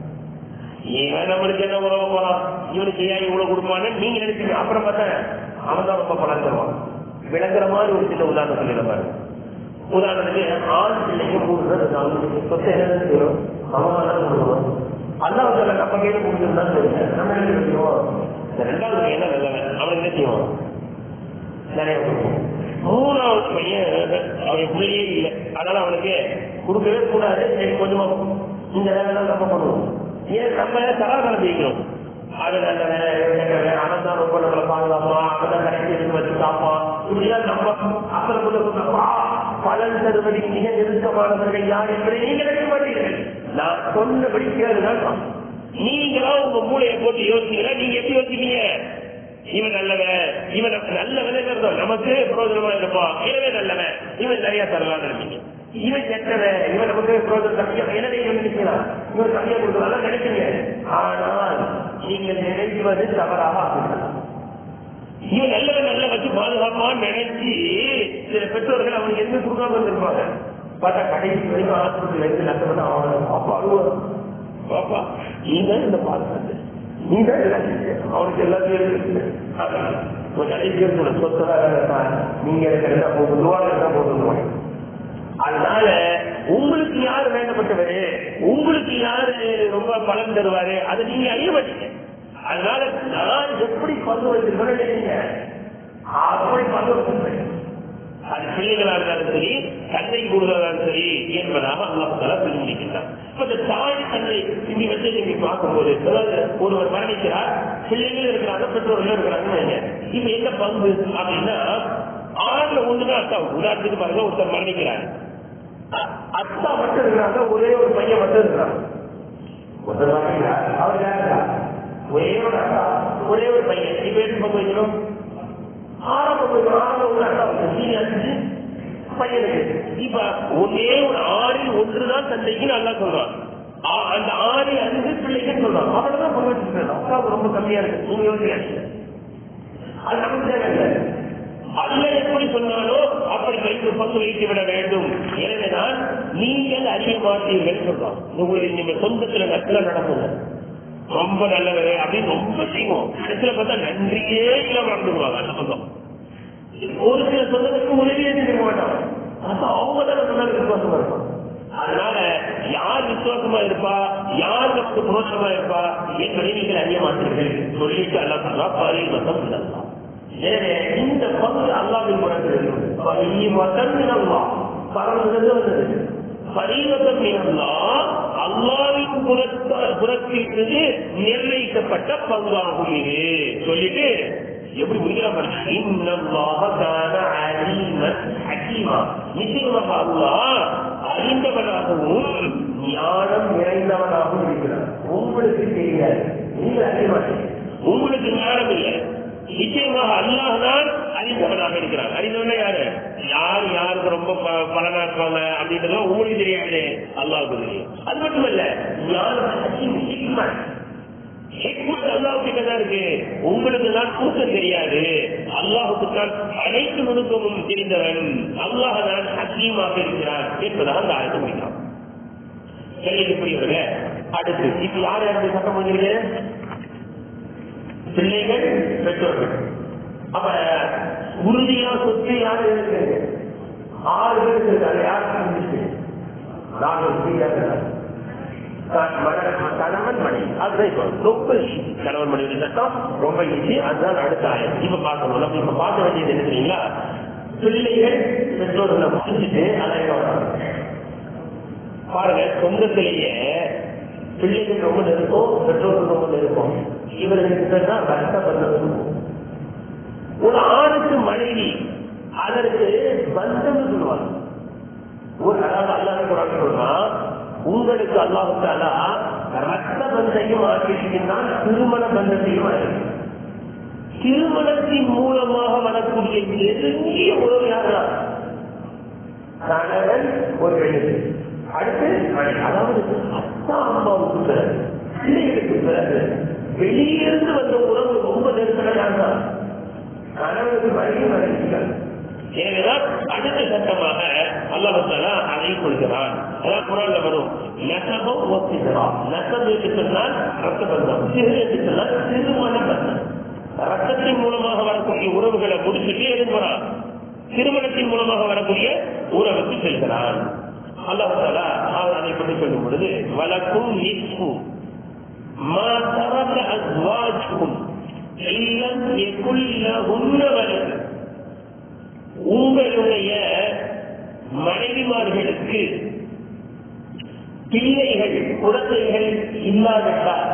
இவன் நம்மளுக்கு என்ன உறவு போறான் இவனுக்கு ஏன் இவ்வளவு கொடுப்பான்னு நீங்க நினைச்சீங்க அப்புறம் பார்த்தா அவன் தான் ரொம்ப பலன் தருவான் விளங்குற மாதிரி ஒரு சின்ன உதாரணம் சொல்லிட பாருங்க உதாரணத்துக்கு ஆண் பிள்ளைக்கு மூணு பேர் இருக்காங்க சொத்தை என்ன செய்யணும் அவன் தான் கொடுக்கணும் அல்லாஹ் நம்ம கையில கொடுத்துருந்தா தெரியுங்க நம்ம என்ன செய்வோம் இந்த ரெண்டாவது பையன் தான் நல்லவன் அவன் என்ன செய்வான் நிறைய கொடுப்போம் மூணாவது பையன் அவன் பிள்ளையே இல்லை அதனால அவனுக்கு கொடுக்கவே கூடாது சரி கொஞ்சமா இந்த வேலை நம்ம பண்ணுவோம் ஏன் நம்ம தராதரம் ஜெயிக்கிறோம் அது நல்லவன் இவன் கெட்டவன் அவன் தான் ரொம்ப நம்மளை பாதுகாப்பான் அவன் தான் கடைசி எடுத்து வச்சு காப்பான் இப்படிதான் நம்ம அப்புறம் கூட சொன்னப்பா பலன் தருவதில் மிக நெருக்கமானவர்கள் யார் என்பதை நீங்கள் அறிய மாட்டீர்கள் நான் சொன்னபடி கேளுதான் நீங்களா உங்க மூளையை போட்டு யோசிக்கிறா நீங்க எப்படி யோசிப்பீங்க இவன் நல்லவன் இவன் நல்லவனே அர்த்தம் நமக்கு பிரயோஜனமா இருப்பான் இவனே நல்லவன் இவன் நிறைய தரலாம் நினைப்பீங்க இவன் கெட்டவன் இவன் நமக்கு பிரயோஜனம் கம்மியா எனவே இவன் நினைக்கலாம் இவன் கம்மியா கொடுக்கலாம் நினைப்பீங்க ஆனால் நீங்கள் நினைப்பது தவறாக ஆகுது இவன் நல்லவன் நல்ல வச்சு பாதுகாப்பான்னு நினைச்சு சில பெற்றோர்கள் அவனுக்கு எந்த கொடுக்காம இருந்திருப்பாங்க பார்த்தா கடைசி வரைக்கும் ஹாஸ்பிட்டல் இருந்து நஷ்டப்பட்டு அவன் பாப்பா அழுவான் பாப்பா நீ தான் இந்த பாதுகாத்து நீ தான் எல்லாத்தையும் அவனுக்கு எல்லாத்தையும் இருக்கு அதான் உன் கடைசி இருக்கணும் சொத்ததாக நீங்க எனக்கு ரெண்டா போட்டு ரூபாய் ரெண்டா போட்டுருவாங்க அதனால உங்களுக்கு யாரு வேண்டப்பட்டவரு உங்களுக்கு யாரு ரொம்ப பலன் தருவாரு அதை நீங்க அறிய மாட்டீங்க அதனால நான் எப்படி பங்கு வச்சிருக்கேன்னு நினைக்கிறீங்க அப்படி பங்கு வச்சிருக்கேன் அது பிள்ளைகளா இருந்தாலும் சரி தந்தை கூடுதலாலும் சரி என்பதாக அல்லாஹால பிரிந்திருக்கின்றார் இப்ப இந்த தாய் தந்தை இங்க வந்து நீங்க பார்க்கும்போது அதாவது ஒருவர் மரணிக்கிறார் பிள்ளைகள் இருக்கிறாங்க பெற்றோர்கள் இருக்கிறாங்கன்னு வைங்க. இப்ப என்ன பங்கு அப்படின்னா ஆறுல ஒண்ணுதான் அக்கா உதாரணத்துக்கு பாருங்க ஒருத்தர் மரணிக்கிறார் அ- அத்தா மட்டும் இருக்கிறாங்க ஒரே ஒரு பையன் மட்டும் இருக்கிறாங்க ஒருத்தர் மரணிக்கிறார் அவர் யாருக்கா ஒரே ஒரு அக்கா ஒரே ஒரு பையன் இப்ப எப்படி பங்கு வைக்கணும் ஆரம்பம் கொஞ்சம் ஆரம்பம் ஒரு அக்கா வந்து சீனி அடிச்சு பையனுக்கு இப்ப ஒரே ஒரு ஆறில் ஒன்றுதான் தந்தைக்கு நல்லா சொல்றான் ஆ- அந்த ஆறில் அஞ்சு பிள்ளைக்கு சொல்றான் அவ்வளவுதான் பங்கு வச்சிருக்கேன் அக்காவுக்கு ரொம்ப கம்மியா இருக்கு நீங்க யோசிக்காதீங்க அது நமக்கு தேவையில்லை அல்ல எப்படி சொன்னாலோ அப்படி வைத்து பங்கு வைத்து விட வேண்டும் எனவேதான் நீங்கள் அறிய மாட்டீர்கள் சொல்றோம் உங்களுக்கு நீங்க சொந்தத்துல நட்புல நடக்குங்க ரொம்ப நல்லவர் அப்படின்னு ரொம்ப செய்வோம் இடத்துல பார்த்தா நன்றியே இல்லாம நடந்துருவாங்க அந்த சொந்தம் ஒரு சில சொந்தத்துக்கு உதவியே செய்ய மாட்டாங்க அப்ப அவங்க தான் சொன்னாங்க விசுவாசமா இருப்பாங்க அதனால யார் விசுவாசமா இருப்பா யார் நமக்கு புரோஷமா இருப்பா என்பதை நீங்கள் அறிய மாட்டீர்கள் சொல்லிட்டு அல்லா சொல்றா பரிமதம் இல்லல்லா எனவே இந்த பங்கு அல்லாவின் புறத்தில் பரிமதம் இல்லல்லா பறந்தது வந்தது பரிமதம் இல்லல்லா அல்லாவின் புறத்த புறத்திலிருந்து நிர்ணயிக்கப்பட்ட பங்காகும் இது சொல்லிட்டு எப்படி முடிக்கிறாங்க இன்னல்லாஹ கான அலீமன் ஹக்கீமா நிச்சயமாக அல்லாஹ் அறிந்தவனாகவும் ஞானம் நிறைந்தவனாகவும் இருக்கிறார் உங்களுக்கு தெரியாது நீங்க அறிய மாட்டீங்க உங்களுக்கு ஞானம் இல்லை நிச்சயமாக அல்லாஹ் தான் அறிந்தவனாக இருக்கிறார் அறிந்தவன யாரு யார் யாருக்கு ரொம்ப ப- பலனா இருப்பாங்க அப்படின்றதுலாம் உங்களுக்கு தெரியாது அல்லாஹுக்கு தெரியும் அது மட்டுமல்ல ஞானம் ஹக்கீம் ஹிக்மத் ஹிக்மத் அல்லாஹ்வுக்கு தான் இருக்கு உங்களுக்கு தான் கூட்டம் தெரியாது அல்லாஹுக்கு தான் அனைத்து நுணுக்கமும் தெரிந்தவன் அல்லாஹ் தான் ஹக்கீமாக இருக்கிறார் என்பதாக அந்த ஆயத்தை முடிக்கலாம் கேள்விக்குரியவர்களே அடுத்து இப்ப யார் யாருக்கு சட்டம் பண்ணுறீங்க பிள்ளைகள் பெற்றோர்கள் அப்ப உறுதியா சொத்து யாரு இருக்கு ஆறு பேர் இருக்காங்க யார் இருந்துச்சு நாலு உறுதியா இருக்காங்க கணவன் மனைவி அதுதான் இப்ப ரொம்ப easy. கணவன் மனைவி சட்டம் ரொம்ப ஈஸி அதுதான் அடுத்த ஆயம் இப்ப பார்க்கணும் நம்ம இப்ப பார்க்க வேண்டியது என்ன தெரியுங்களா பிள்ளைகள் பெற்றோர்களை முடிச்சுட்டு அதை பாருங்க சொந்தத்திலேயே பிள்ளைகள் ரொம்ப நெருக்கம் பெற்றோர்கள் ரொம்ப நெருக்கம் இவர்களுக்கு பேர் தான் ரத்த பந்தம் இருக்கும். ஒரு ஆணுக்கு மனைவி அதற்கு பந்தம் சொல்லுவாங்க ஒரு அதாவது அல்லாத குரான் சொல்றான் உங்களுக்கு அல்லாஹாலா ரத்த பந்தையும் ஆக்கியிருக்கின்றான் திருமண பந்தத்தையும் ஆக்கியிருக்கிறான். திருமணத்தின் மூலமாக வரக்கூடிய நெருங்கிய உறவு யாரெல்லாம் கணவன் ஒரு பெண்ணுக்கு அடுத்து மனைவி. அதாவது அத்தா அம்மாவுக்கு பிறகு பிள்ளைகளுக்கு பிறகு வெளியிருந்து வந்த உறவு ரொம்ப நெருக்கடியாக கணவனுக்கு மனைவி மனைவிகள் எனவேதான் அடுத்த சட்டமாக அல்லாஹாலா அதை கொடுக்கிறான் அதான் குரான்ல வரும் நசபம் ஒத்திகிறான் நசம் என்று சொன்னால் ரத்த பந்தம் சிறு என்று சொன்னால் திருமண பந்தம் ரத்தத்தின் மூலமாக வரக்கூடிய உறவுகளை முடிச்சுட்டு எழுதுகிறான் திருமணத்தின் மூலமாக வரக்கூடிய உறவுக்கு செல்கிறான் அல்லாஹாலா அவர் அதை பற்றி சொல்லும் பொழுது வழக்கும் நிஸ்பு ما ترك أزواجكم إن لم يكن لهن ولد உங்களுடைய மனைவிமார்களுக்கு பிள்ளைகள் குழந்தைகள் இல்லாவிட்டால்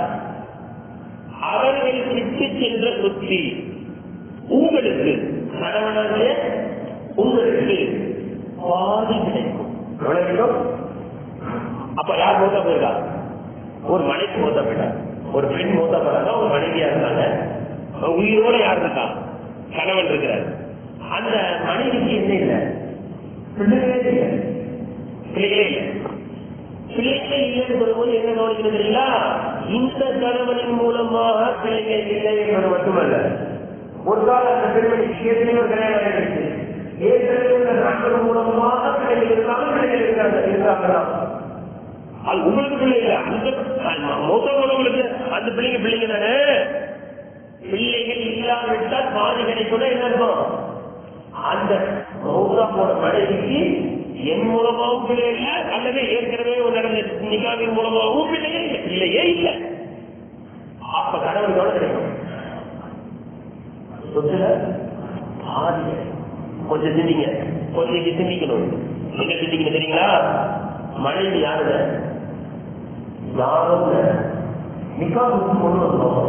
அவர்கள் விட்டு சென்ற சொத்தி உங்களுக்கு கணவனாக உங்களுக்கு பாதி கிடைக்கும் எவ்வளவு கிடைக்கும்? அப்ப யார் மூத்த போயிருக்கா ஒரு மனைவி மூத்த போயிட்டா ஒரு பெண் மூத்த போறாங்க ஒரு மனைவியா இருந்தாங்க உயிரோட யார் இருக்கா கணவன் இருக்கிறார் அந்த மனைவிக்கு என்ன இல்லை பிள்ளைகளே இல்லை பிள்ளைகளே இல்லை பிள்ளைகளே இல்லைன்னு சொல்லும்போது என்ன கவனிக்கணும் தெரியுங்களா இந்த கணவனின் மூலமாக பிள்ளைகள் இல்லை என்பது மட்டுமல்ல ஒரு கால அந்த பெண்மணிக்கு ஏற்கனவே ஒரு கல்யாணம் ஆயிடுச்சு ஏற்கனவே இந்த நண்பர் மூலமாக பிள்ளைகள் இருந்தாலும் பிள்ளைகள் இருக்காங்க இருக்காங்க அது உங்களுக்கு பிள்ளை இல்ல அந்த மூத்த போனவங்களுக்கு அந்த பிள்ளைங்க பிள்ளைங்க தானே பிள்ளைகள் இல்லாவிட்டால் பாதி கிடைக்கூட என்ன இருக்கும் அந்த மௌதா போன மனைவிக்கு என் மூலமாகவும் பிள்ளை இல்லை அல்லது ஏற்கனவே ஒரு நடந்த நிகாவின் மூலமாகவும் பிள்ளையே இல்லை இல்லையே இல்லை அப்ப கடவுள் எவ்வளவு கிடைக்கும் சொத்துல பாதி கொஞ்சம் சிந்திங்க கொஞ்சம் இங்க சிந்திக்கணும் எங்க சிந்திக்கணும் தெரியுங்களா மனைவி யாருங்க யாரும் நிக்கா கொண்டு வந்தோம்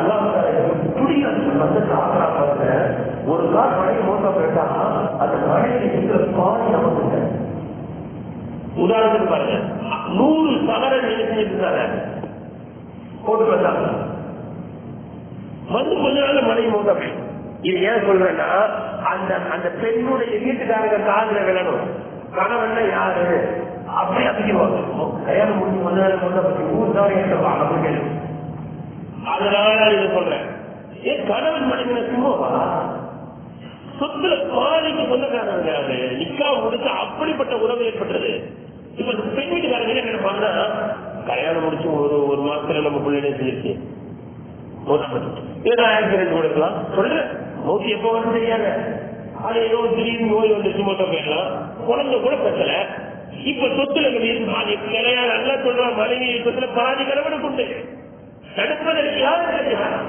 ஒரு கால் மனைவி மோசம் போயிட்டா அந்த மனைவி இருக்கிற பாதி நமக்கு உதாரணத்துக்கு பாருங்க நூறு சவரன் நினைச்சுட்டு இருந்தாங்க போட்டு வந்தாங்க வந்து கொஞ்ச நாள் மனைவி மோசம் இது ஏன் சொல்றேன்னா அந்த அந்த பெண்ணுடைய வீட்டுக்காரங்க காதுல விழணும் கணவன் யாரு அப்படி அப்படிவாங்க கல்யாணம் முடிஞ்சு கொஞ்ச நாள் முன்ன பத்தி ஊர் தான் ஏற்றுவாங்க அப்படின்னு அதனால இது சொல்றேன் ஏன் கணவன் மனைவி சும்மாவா சொத்துல பாதிக்கு சொந்தக்காரங்க அது நிக்கா முடிச்சு அப்படிப்பட்ட உறவு ஏற்பட்டது இப்ப பெண் வீட்டுக்காரங்க என்ன நினைப்பாங்கன்னா கல்யாணம் முடிச்சு ஒரு ஒரு மாசத்துல நம்ம பிள்ளைய செஞ்சிருச்சு ஆக்சிடென்ட் கொடுக்கலாம் சொல்றேன் நூத்தி எப்போ வந்து தெரியாத அது ஏதோ திடீர்னு நோய் வந்துச்சு மட்டும் போயிடலாம் குழந்தை கூட பிரச்சனை இப்ப சொத்துல பாதி கிடையாது நல்லா சொல்றான் மனைவி சொத்துல பாதி கணவனுக்கு உண்டு தடுப்பதற்கு யாரும் கிடையாது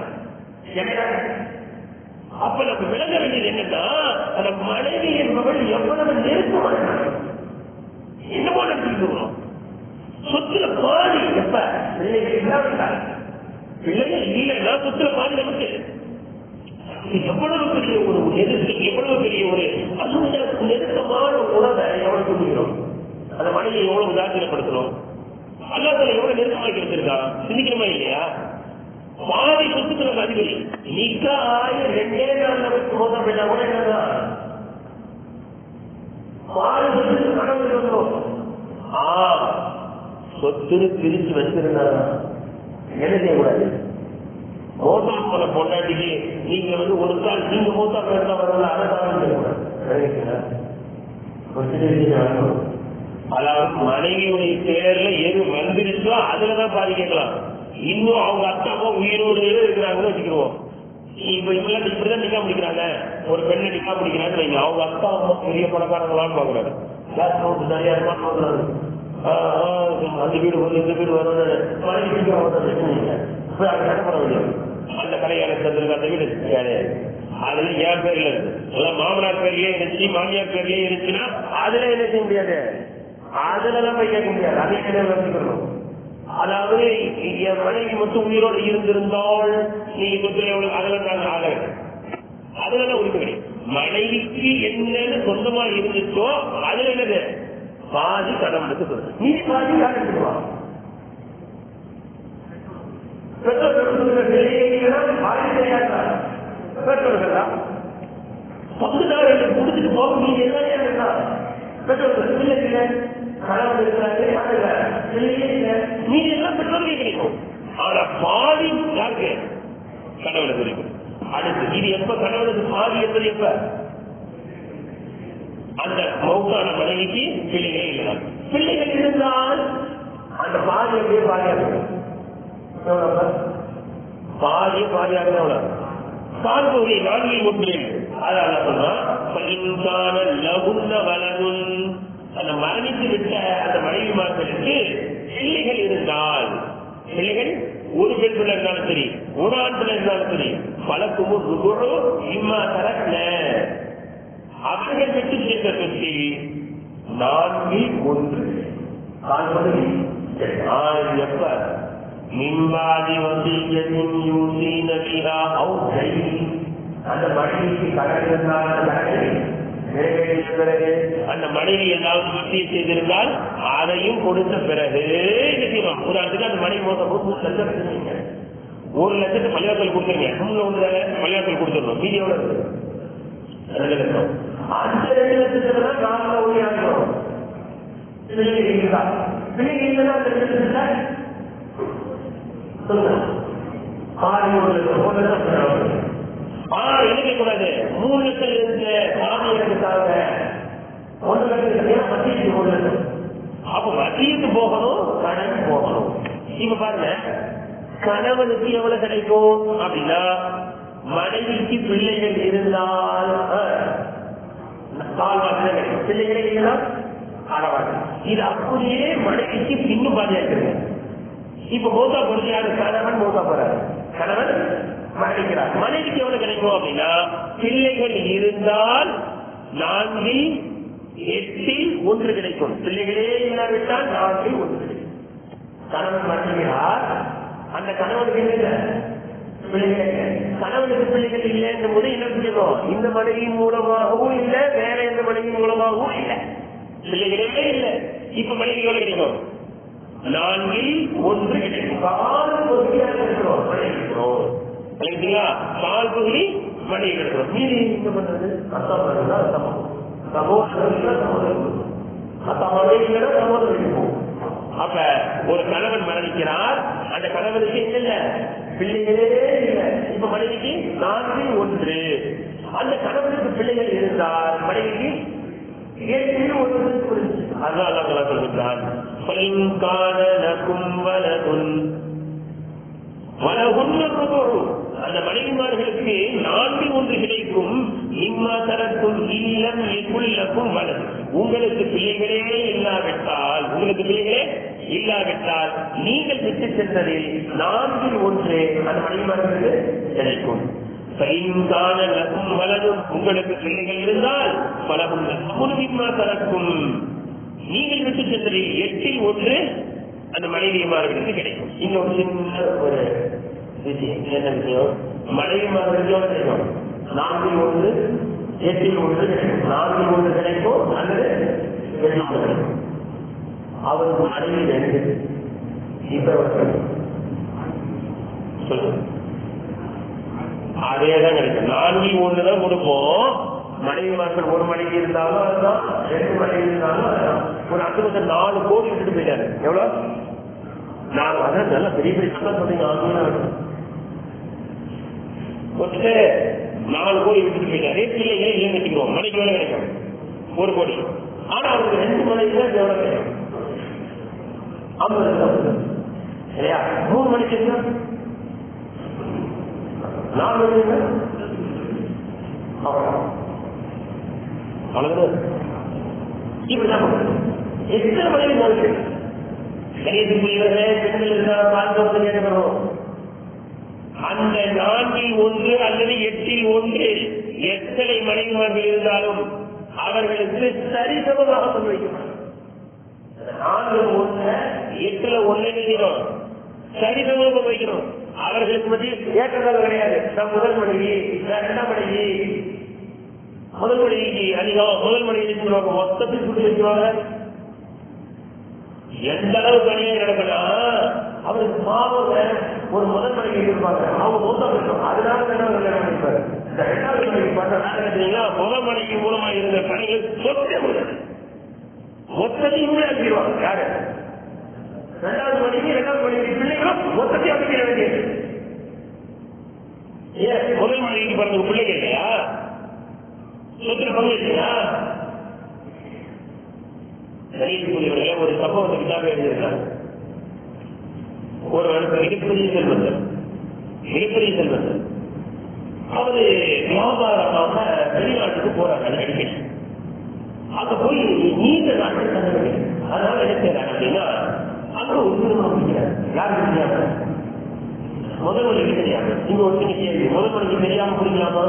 அப்ப நம்ம விளங்க வேண்டியது என்னன்னா அந்த மனைவி என்பவள் எவ்வளவு நெருக்கமான என்னமோ நடத்திக்கிறோம் சொத்துல பாதி எப்ப பிள்ளைகள் இல்லாவிட்டால் பிள்ளைகள் இல்லைன்னா சொத்துல பாதி நமக்கு எவ்வளவு பெரிய ஒரு நெருக்கம் எவ்வளவு பெரிய ஒரு அந்த நெருக்கமான உணவை எவ்வளவு சொல்லுகிறோம் அந்த மனைவியை எவ்வளவு உதாசீனப்படுத்துறோம் அல்லாத எவ்வளவு நெருக்கமாக்கி வச்சிருக்கான் சிந்திக்கணுமா இல்லையா பாதி சொத்துக்கள் அதிபதி நிக்க ஆய ரெண்டே நாள்ல வச்சு மோசம் பண்ணா கூட என்னதான் பாதி சொத்துக்கு கடவுள் சொல்லணும் ஆ சொத்து பிரிச்சு வச்சிருந்தா என்ன செய்யக்கூடாது மோசம் போல பொண்டாட்டிக்கு நீங்க வந்து ஒரு கால் நீங்க மோசம் பேச வரல அதை தான் செய்யக்கூடாது அதாவது மனைவியுடைய பேர்ல எது வந்துருச்சோ அதுலதான் பாதி கேட்கலாம் இன்னும் அவங்க அத்தாவோ உயிரோடு இருக்கிறாங்கன்னு வச்சுக்கிடுவோம் இப்ப இப்பெல்லாம் இப்படிதான் நிக்கா முடிக்கிறாங்க ஒரு பெண்ணை நிக்கா முடிக்கிறாங்க வைங்க அவங்க அத்தா அம்மா பெரிய பணக்காரங்களான்னு பாக்குறாரு கிளாஸ் நோட்டு நிறைய இருக்கான்னு பாக்குறாரு அந்த வீடு வரும் இந்த வீடு வரும் அந்த கலையாள தந்திருக்கு அந்த வீடு கிடையாது அதுல என் பேர்ல இருக்கு எல்லாம் மாமனார் பேர்லயே இருந்துச்சு மாமியார் பேர்லயே இருந்துச்சுன்னா அதுல என்ன செய்ய முடியாது அதுல எல்லாம் போய் கேட்க முடியாது அதை கிடையாது வச்சுக்கணும் அதாவது என் மனைவி மட்டும் உயிரோடு இருந்திருந்தால் நீ சொத்துல எவ்வளவு அதுல நான் ஆக அதுல உரிமை கிடையாது மனைவிக்கு என்னன்னு சொந்தமா இருந்துச்சோ அதுல என்னது பாதி கடவுளுக்கு சொல்லு நீ பாதி கடவுளுக்கு பங்குதாரர்கள் கொடுத்துட்டு போக நீங்க என்ன பெற்றோர்கள் இல்லை இல்லை கணவன் இருக்கிறாங்க இல்லையே இல்லை நீ எல்லாம் பெற்றோர்கள் கிடைக்கும் ஆனா பாதி யாருக்கு கடவுளுக்கு இருக்கும் அடுத்து இது எப்ப கடவுளுக்கு பாதி என்பது எப்ப அந்த மௌத்தான மனைவிக்கு பிள்ளைகளே இல்லை பிள்ளைகள் இருந்தால் அந்த பாதி அப்படியே பாதியாக பாதிய பாதியாக எவ்வளவு கால் பகுதி நான்கில் ஒன்று அதான் சொல்றான் லகுந்த வலனும் அந்த மரணித்து விட்ட அந்த மனைவி மார்களுக்கு பிள்ளைகள் இருந்தால் பிள்ளைகள் ஒரு பெண் பிள்ளை இருந்தாலும் சரி ஒரு ஆண் பிள்ளை இருந்தாலும் சரி பழக்கும் ருகுழோ இம்மா தரக்கல அவர்கள் விட்டு சேர்ந்த சொத்தில் நான்கில் ஒன்று காண்பது எப்ப மின்பாதி வசியத்தின் யூசி நபிகா அவு அந்த மனைவிக்கு கடன் இருந்தால் அந்த கடனை நிறைவேற்றிய பிறகு அந்த மனைவி ஏதாவது வசதியை செய்திருந்தால் அதையும் கொடுத்த பிறகு என்ன செய்யணும் உதாரணத்துக்கு அந்த மனைவி மோசம் போது மூணு லட்சம் வச்சிருக்கீங்க. ஒரு லட்சத்தை பள்ளியாத்தல் கொடுத்துருங்க மூணு ஒன்று பள்ளியாத்தல் கொடுத்துடணும் மீதி எவ்வளவு இருக்கு? ரெண்டு லட்சம் அந்த ரெண்டு லட்சத்துல தான் நாம ஒளியாகணும் பிள்ளைங்க இருக்குதா பிள்ளைங்க இல்லைன்னா அந்த ரெண்டு லட்சத்தை சொல்லுங்க ஆறு ஒரு லட்சம் ஒரு லட்சம் ஆ எடுக்க கூடாது மூணு லட்சம் இருந்து பாதி எடுத்தாங்க ஒன்று லட்சம் ஏன் மத்தியத்து ஒரு லட்சம் அப்ப மத்தியத்து போகணும் கடன் போகணும் இப்ப பாருங்க கணவனுக்கு எவ்வளவு கிடைக்கும் அப்படின்னா மனைவிக்கு பிள்ளைகள் இருந்தால் கால் வாசல் கிடைக்கும் பிள்ளைகள் இல்லைன்னா பரவாயில்ல இது அப்படியே மனைவிக்கு பின்னு பாதியாக்குங்க இப்ப மூத்தா பொறுத்து யாரு கணவன் மூத்தா போறாரு கணவன் மரணிக்கிறார் மனைவிக்கு எவ்வளவு கிடைக்கும் அப்படின்னா பிள்ளைகள் இருந்தால் நான்கில் எட்டில் ஒன்று கிடைக்கும் பிள்ளைகளே இல்லாவிட்டால் நான்கில் ஒன்று கிடைக்கும் கணவன் மரணிக்கிறார் அந்த கணவனுக்கு என்ன பிள்ளைகள் இல்லை. கணவனுக்கு பிள்ளைகள் இல்லைன்ற போது என்ன செய்யணும் இந்த மனைவியின் மூலமாகவும் இல்ல வேற எந்த மனைவியின் மூலமாகவும் இல்ல பிள்ளைகளே இல்ல இப்ப மனைவி எவ்வளவு கிடைக்கும் நான்கில் ஒன்று கிடைக்கும் கால் பகுதியாக இருக்கிறோம் மனைவிக்கிறோம் சரிங்களா கால் பகுதி மனைவி இருக்கிறோம் மீதி என்ன பண்றது அத்தம் பண்ணுறதா அத்தம் சமோதரம் சமோதரம் அத்தம் இல்லைன்னா சமோதரம் இருக்கும் அப்ப ஒரு கணவன் மரணிக்கிறார் அந்த கணவனுக்கு என்ன இல்ல பிள்ளைகளே இல்ல இப்ப மனைவிக்கு நான்கில் ஒன்று அந்த கணவனுக்கு பிள்ளைகள் இருந்தால் மனைவிக்கு ஏற்றில் ஒன்று புரிஞ்சு அதான் அல்லாஹ் சொல்கிறான் فَإِنْ كَانَ لَكُمْ وَلَدٌ وَلَهُنَّ الرُّبُعُ அந்த மனைவிமார்களுக்கு நான்கில் ஒன்று கிடைக்கும் இம்மா தரக்கும் இல்லம் எக்குள்ளக்கும் வலது உங்களுக்கு பிள்ளைகளே இல்லாவிட்டால் உங்களுக்கு பிள்ளைகளே இல்லாவிட்டால் நீங்கள் விட்டு சென்றதில் நான்கில் ஒன்று அந்த மனைவிமார்களுக்கு கிடைக்கும் பைங்கான லகும் வலதும் உங்களுக்கு பிள்ளைகள் இருந்தால் பலகும் முன்பின்மா தரக்கும் நீங்கள் விட்டு சென்றதில் எட்டில் ஒன்று அந்த மனைவிமார்களுக்கு கிடைக்கும் இன்னொரு சின்ன ஒரு விஷயம் என்ன விஷயம் மனைவிமார்களுக்கு எவ்வளவு கிடைக்கும் நான்கில் ஒன்று எட்டில் ஒன்று கிடைக்கும் நான்கில் ஒன்று கிடைக்கும் அல்லது எட்டில் ஒன்று கிடைக்கும் அவருக்கு மனைவி ரெண்டு இப்ப சொல்லுங்க அதேதான் கிடைக்கும் நான்கில் ஒண்ணுதான் கொடுப்போம் மனைவி மக்கள் ஒரு மனைவி இருந்தாலும் அதுதான் ரெண்டு மனைவி இருந்தாலும் அதுதான் ஒரு அசுமத்தை நாலு கோடி விட்டுட்டு போயிட்டாரு எவ்வளவு நாலு அதான் நல்ல பெரிய பெரிய சட்டம் சொன்னீங்க ஆங்கிலம் ஒருத்தர் நாலு கோடி விட்டுட்டு போயிட்டாரு பிள்ளைங்களே இல்லைன்னு வச்சுக்கிறோம் மனைவி வேலை கிடைக்கும் ஒரு கோடி ஆனா அவருக்கு ரெண்டு மனைவி தான் எவ்வளவு கிடைக்கும் ஐம்பது லட்சம் இல்லையா மூணு மணிக்கு இருந்தா நாலு மணிக்கு அவ்வளவுதான் அவ்வளவுதான் இப்படிதான் பண்றது. எத்தனை மனைவி நாளைக்கு கணிதத்துக்குரியவர்களே பெண்கள் இருந்தால் பார்க்க கேட்கணும் அந்த நான்கில் ஒன்று அல்லது எட்டில் ஒன்று எத்தனை மனைவிமார்கள் இருந்தாலும் அவர்களுக்கு சரிசமமாக கொண்டு வைக்கப்படும் நான்கு ஒண்ணு எட்டுல ஒண்ணு எழுதிடும் சரிசமமாக கொண்டு வைக்கணும் அவர்களுக்கு மத்தியில் ஏற்றதால் கிடையாது நான் முதல் மனைவி நான் இரண்டாம் மனைவி முதல் மனைவிக்கு அதிகம் முதல் மனைவி சொல்லுவாங்க மொத்தத்தில் சுட்டி வச்சுருவாங்க எந்த அளவுக்கு அநியாயம் நடக்கலாம் அவருக்கு பாவம் வேற ஒரு முதல் மனைவி இருப்பாங்க அவங்க மொத்தம் இருக்கும் அதனால வேணாம் கல்யாணம் பண்ணிப்பாரு இந்த இரண்டாவது மனைவி பார்த்தா முதல் மனைவி மூலமா இருந்த பணிகள் சொத்தே முடியாது மொத்தத்தையும் அனுப்பிடுவாங்க யாரு இரண்டாவது மனைவி இரண்டாவது மனைவி பிள்ளைகளும் மொத்தத்தையும் அனுப்பிட வேண்டியது ஏன் முதல் மனைவிக்கு பிறந்த பிள்ளைங்க இல்லையா சொத்துல பங்கு இல்லையா கணிதக்கூடியவர்களே ஒரு சம்பவத்தை கிட்டாக எழுதியிருக்காங்க ஒரு வருஷம் மிகப்பெரிய செல்வந்தர் மிகப்பெரிய செல்வந்தர் அவரு வியாபாரமாக வெளிநாட்டுக்கு போறாங்க அடிக்கடி அங்க போய் நீண்ட நாட்கள் தங்க வேண்டியது அதனால என்ன செய்யறாங்க அப்படின்னா அங்க ஒரு திருமணம் முடிக்கிறார் யாருக்கு தெரியாம முதல் மணிக்கு தெரியாம நீங்க ஒரு சின்ன கேள்வி முதல் மணிக்கு தெரியாம குடிக்கலாமா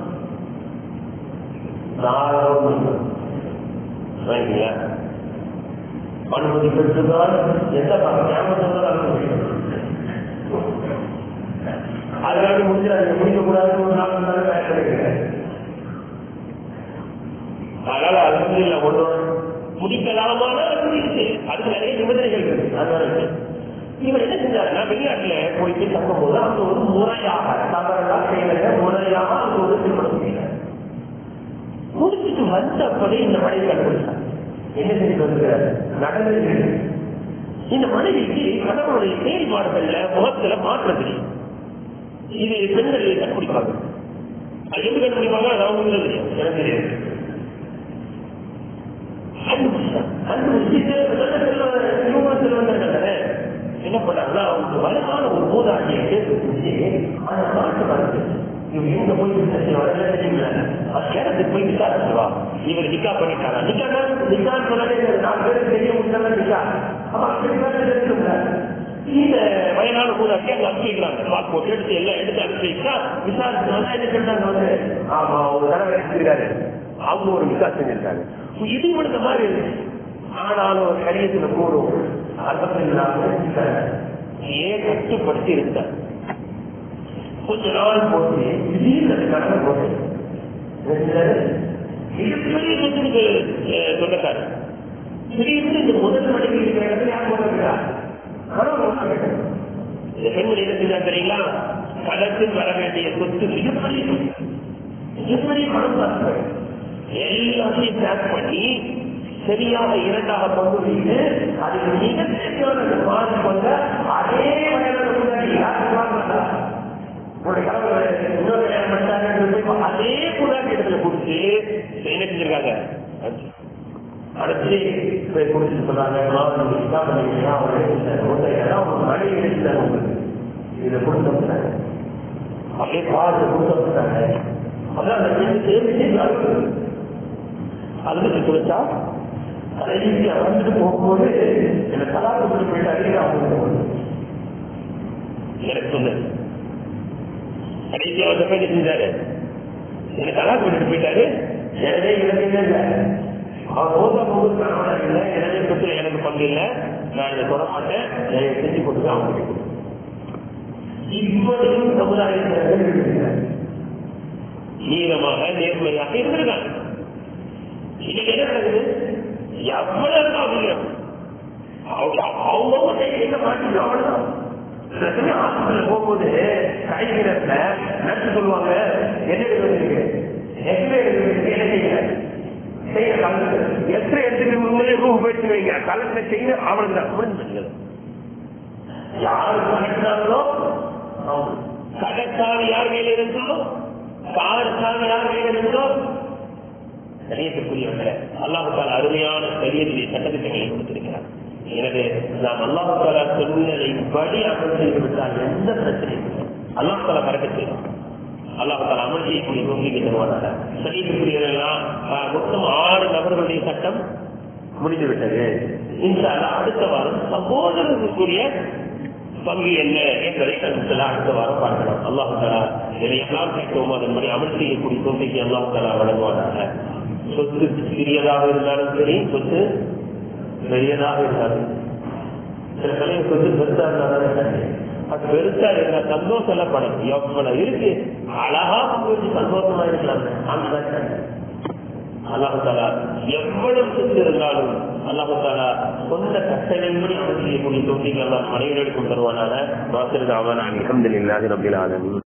தாராளம் வாங்கிங்களா அனுமதி பெற்றுதான் எந்த ஞாபகத்தில் அனுமதி அதனால முடிஞ்சிடாது முடிக்க கூடாதுன்னு ஒரு நாள் இருந்தாலும் வேலை கிடைக்கிறேன் அதனால அனுமதி இல்லை ஒன்று முடிக்கலாமான அனுமதி இருக்கு அதுக்கு நிறைய நிபந்தனைகள் இருக்கு அதனால இருக்கு. இவர் என்ன செஞ்சாருன்னா வெளிநாட்டுல போயிட்டு தங்கும் போது அங்க ஒரு முறையாக தவறெல்லாம் செய்யல முறையாக அங்க ஒரு திருமணம் செய்யல முடிச்சுட்டு வந்தபடி இந்த மனைவி கண்டுபிடிச்சார் என்ன செய்து வந்துக்கிறார் நடந்தது இந்த மனைவிக்கு கணவனுடைய செயல்பாடுகள்ல முகத்துல மாற்றம் தெரியும் இது பெண்கள் கண்டுபிடிப்பாங்க அது எப்படி கண்டுபிடிப்பாங்க அது அவங்க தெரியும் எனக்கு தெரியாது கண்டுபிடிச்சாங்க. கண்டுபிடிச்சு நல்ல செல்வ- இவங்க செல்வந்தர்கள் தானே. என்ன பண்ணாங்கன்னா அவங்க வயதான ஒரு மூதாட்டியை கேட்டு அந்த நாட்டு மருந்து இவங்க எங்க போய் விசாரிச்சு வரல தெரியல அது கேரத்துக்கு போய் விசாரிச்சுவா இவர் நிக்கா பண்ணிட்டாரா நிக்கா நிக்கா சொன்னாலே நாலு பேருக்கு தெரிய முடியல நிக்கா அப்ப அப்படி தெரிஞ்சுக்கல இந்த வயநாடு மூதாட்டி அங்க அனுப்பிக்கிறாங்க பாஸ்போர்ட் எடுத்து எல்லாம் எடுத்து அனுப்பிச்சா விசாரிச்சு வந்து என்ன சொல்றாங்க வந்து ஆமா ஒரு தடவை எடுத்துக்கிறாரு அவங்க ஒரு விசாரிச்சு செஞ்சிருக்காங்க இது இவனுக்கு மாதிரி இருக்கு ஆனாலும் ஒரு கடிதத்துல கூடும் அர்த்தத்தில்லாம ஏன் கட்டுப்படுத்தி இருந்தார் கொஞ்ச நாள் போட்டு திடீர்னு அது கடமை போட்டு மிகப்பெரிய சொத்துக்கு சொந்தக்காரு திடீர்னு இந்த முதல் மனைவி இருக்கிற இடத்துல யார் போட்டிருக்கா கணவன் இந்த பெண்மணி என்ன செஞ்சா தெரியுங்களா பணத்தில் வர வேண்டிய சொத்து மிகப்பெரிய சொத்து மிகப்பெரிய பணம் தான் எல்லாத்தையும் பேக் பண்ணி சரியாக இரண்டாக பங்கு வைத்து அதுக்கு மிக சரியான மாறி கொண்ட அதே வயதில் முன்னாடி யாருக்கு மாறினா உங்களுடைய கணவர் இன்னொரு கல்யாணம் பண்ணிட்டாங்க போய் அதே புறாக்கு இடத்துல கொடுத்து என்ன செஞ்சிருக்காங்க அடுத்து போய் கொடுத்துட்டு சொன்னாங்க மாவட்டம் இருக்கா பண்ணீங்க அவருடைய மனைவி எடுத்தாங்க உங்களுக்கு இதை கொடுத்து அப்படியே பார்த்து கொடுத்து அதான் அந்த பெண் சேர்ந்து அழுது கொடுத்தா கடைசி வந்துட்டு போகும்போது என்ன கலாச்சாரத்துக்கு போயிட்டு அடிக்க அவங்க எனக்கு சொன்னது கடைசி அவர் என்ன செஞ்சாரு எனக்கு கலா கூட்டிட்டு போயிட்டாரு எனவே எனக்கு இல்லை அவர் போத போது கணவன் இல்லை எனவே சொத்துல எனக்கு பங்கு இல்லை நான் இதை தொட மாட்டேன் செஞ்சு கொடுத்து அவங்க இப்போதையும் சமுதாயத்தில் நீளமாக நேர்மையாக இருந்திருக்காங்க இன்னைக்கு என்ன நடக்குது எவ்வளவு இருக்கா அப்படிங்கிறோம் அவங்க என்ன மாட்டிட்டு அவ்வளவுதான் ஹாஸ்பிட்டல் போகும்போது கைகிறதுல நர்ஸ் சொல்லுவாங்க என்ன எடுக்கிறதுக்கு எக்ஸ்ரே எடுக்கிறதுக்கு என்ன செய்யுங்க செய்ய கலந்து எக்ஸ்ரே எடுத்துட்டு முன்னாடி ரூம் போயிட்டு வைங்க கலந்து செய்ய அவனுக்கு தான் முடிஞ்சு யாரு கலெக்டாங்களோ கலெக்டான யார் மேல இருந்தோ காரசான யார் மேல இருந்தோ சரியத்துக்குரியவர்கள அல்லாஹால அருமையான சரியத்துடைய சட்டத்திட்டங்களை கொடுத்திருக்கிறார் எனவே நாம் அல்லாஹால சொன்னதை படி அமல் செய்து விட்டால் எந்த பிரச்சனையும் இல்லை அல்லாஹால பறக்க செய்யணும் அல்லாஹால அமல் செய்யக்கூடிய நோக்கிக்கு தருவானாக சரியத்துக்குரியவர்கள்லாம் மொத்தம் ஆறு நபர்களுடைய சட்டம் முடிந்து விட்டது இந்த அடுத்த வாரம் சகோதரர்களுக்குரிய பங்கு என்ன என்பதை கருத்துல அடுத்த வாரம் பார்க்கலாம் அல்லாஹாலா இதையெல்லாம் கேட்கவும் அதன்படி அமல் செய்யக்கூடிய தோல்விக்கு அல்லாஹாலா வழங்குவானாக சொத்து சிறியதாக இருந்தாலும் சரி சொத்து பெரியதாக இருந்தாலும் சில கலைய சொத்து பெருசா இருந்தாலும் அது பெருசா இருந்தா சந்தோஷம் எல்லாம் படம் எவ்வளவு இருக்கு அழகா போச்சு சந்தோஷமா இருக்கலாம் அந்த அல்லாஹாலா எவ்வளவு சொத்து இருந்தாலும் அல்லாஹாலா சொந்த கட்டளைப்படி அமல் செய்யக்கூடிய தொண்டிகள் எல்லாம் அனைவருக்கும் தருவானான வாசல் அவன் அலமதுல்லாஹி ரபில் ஆலமீன்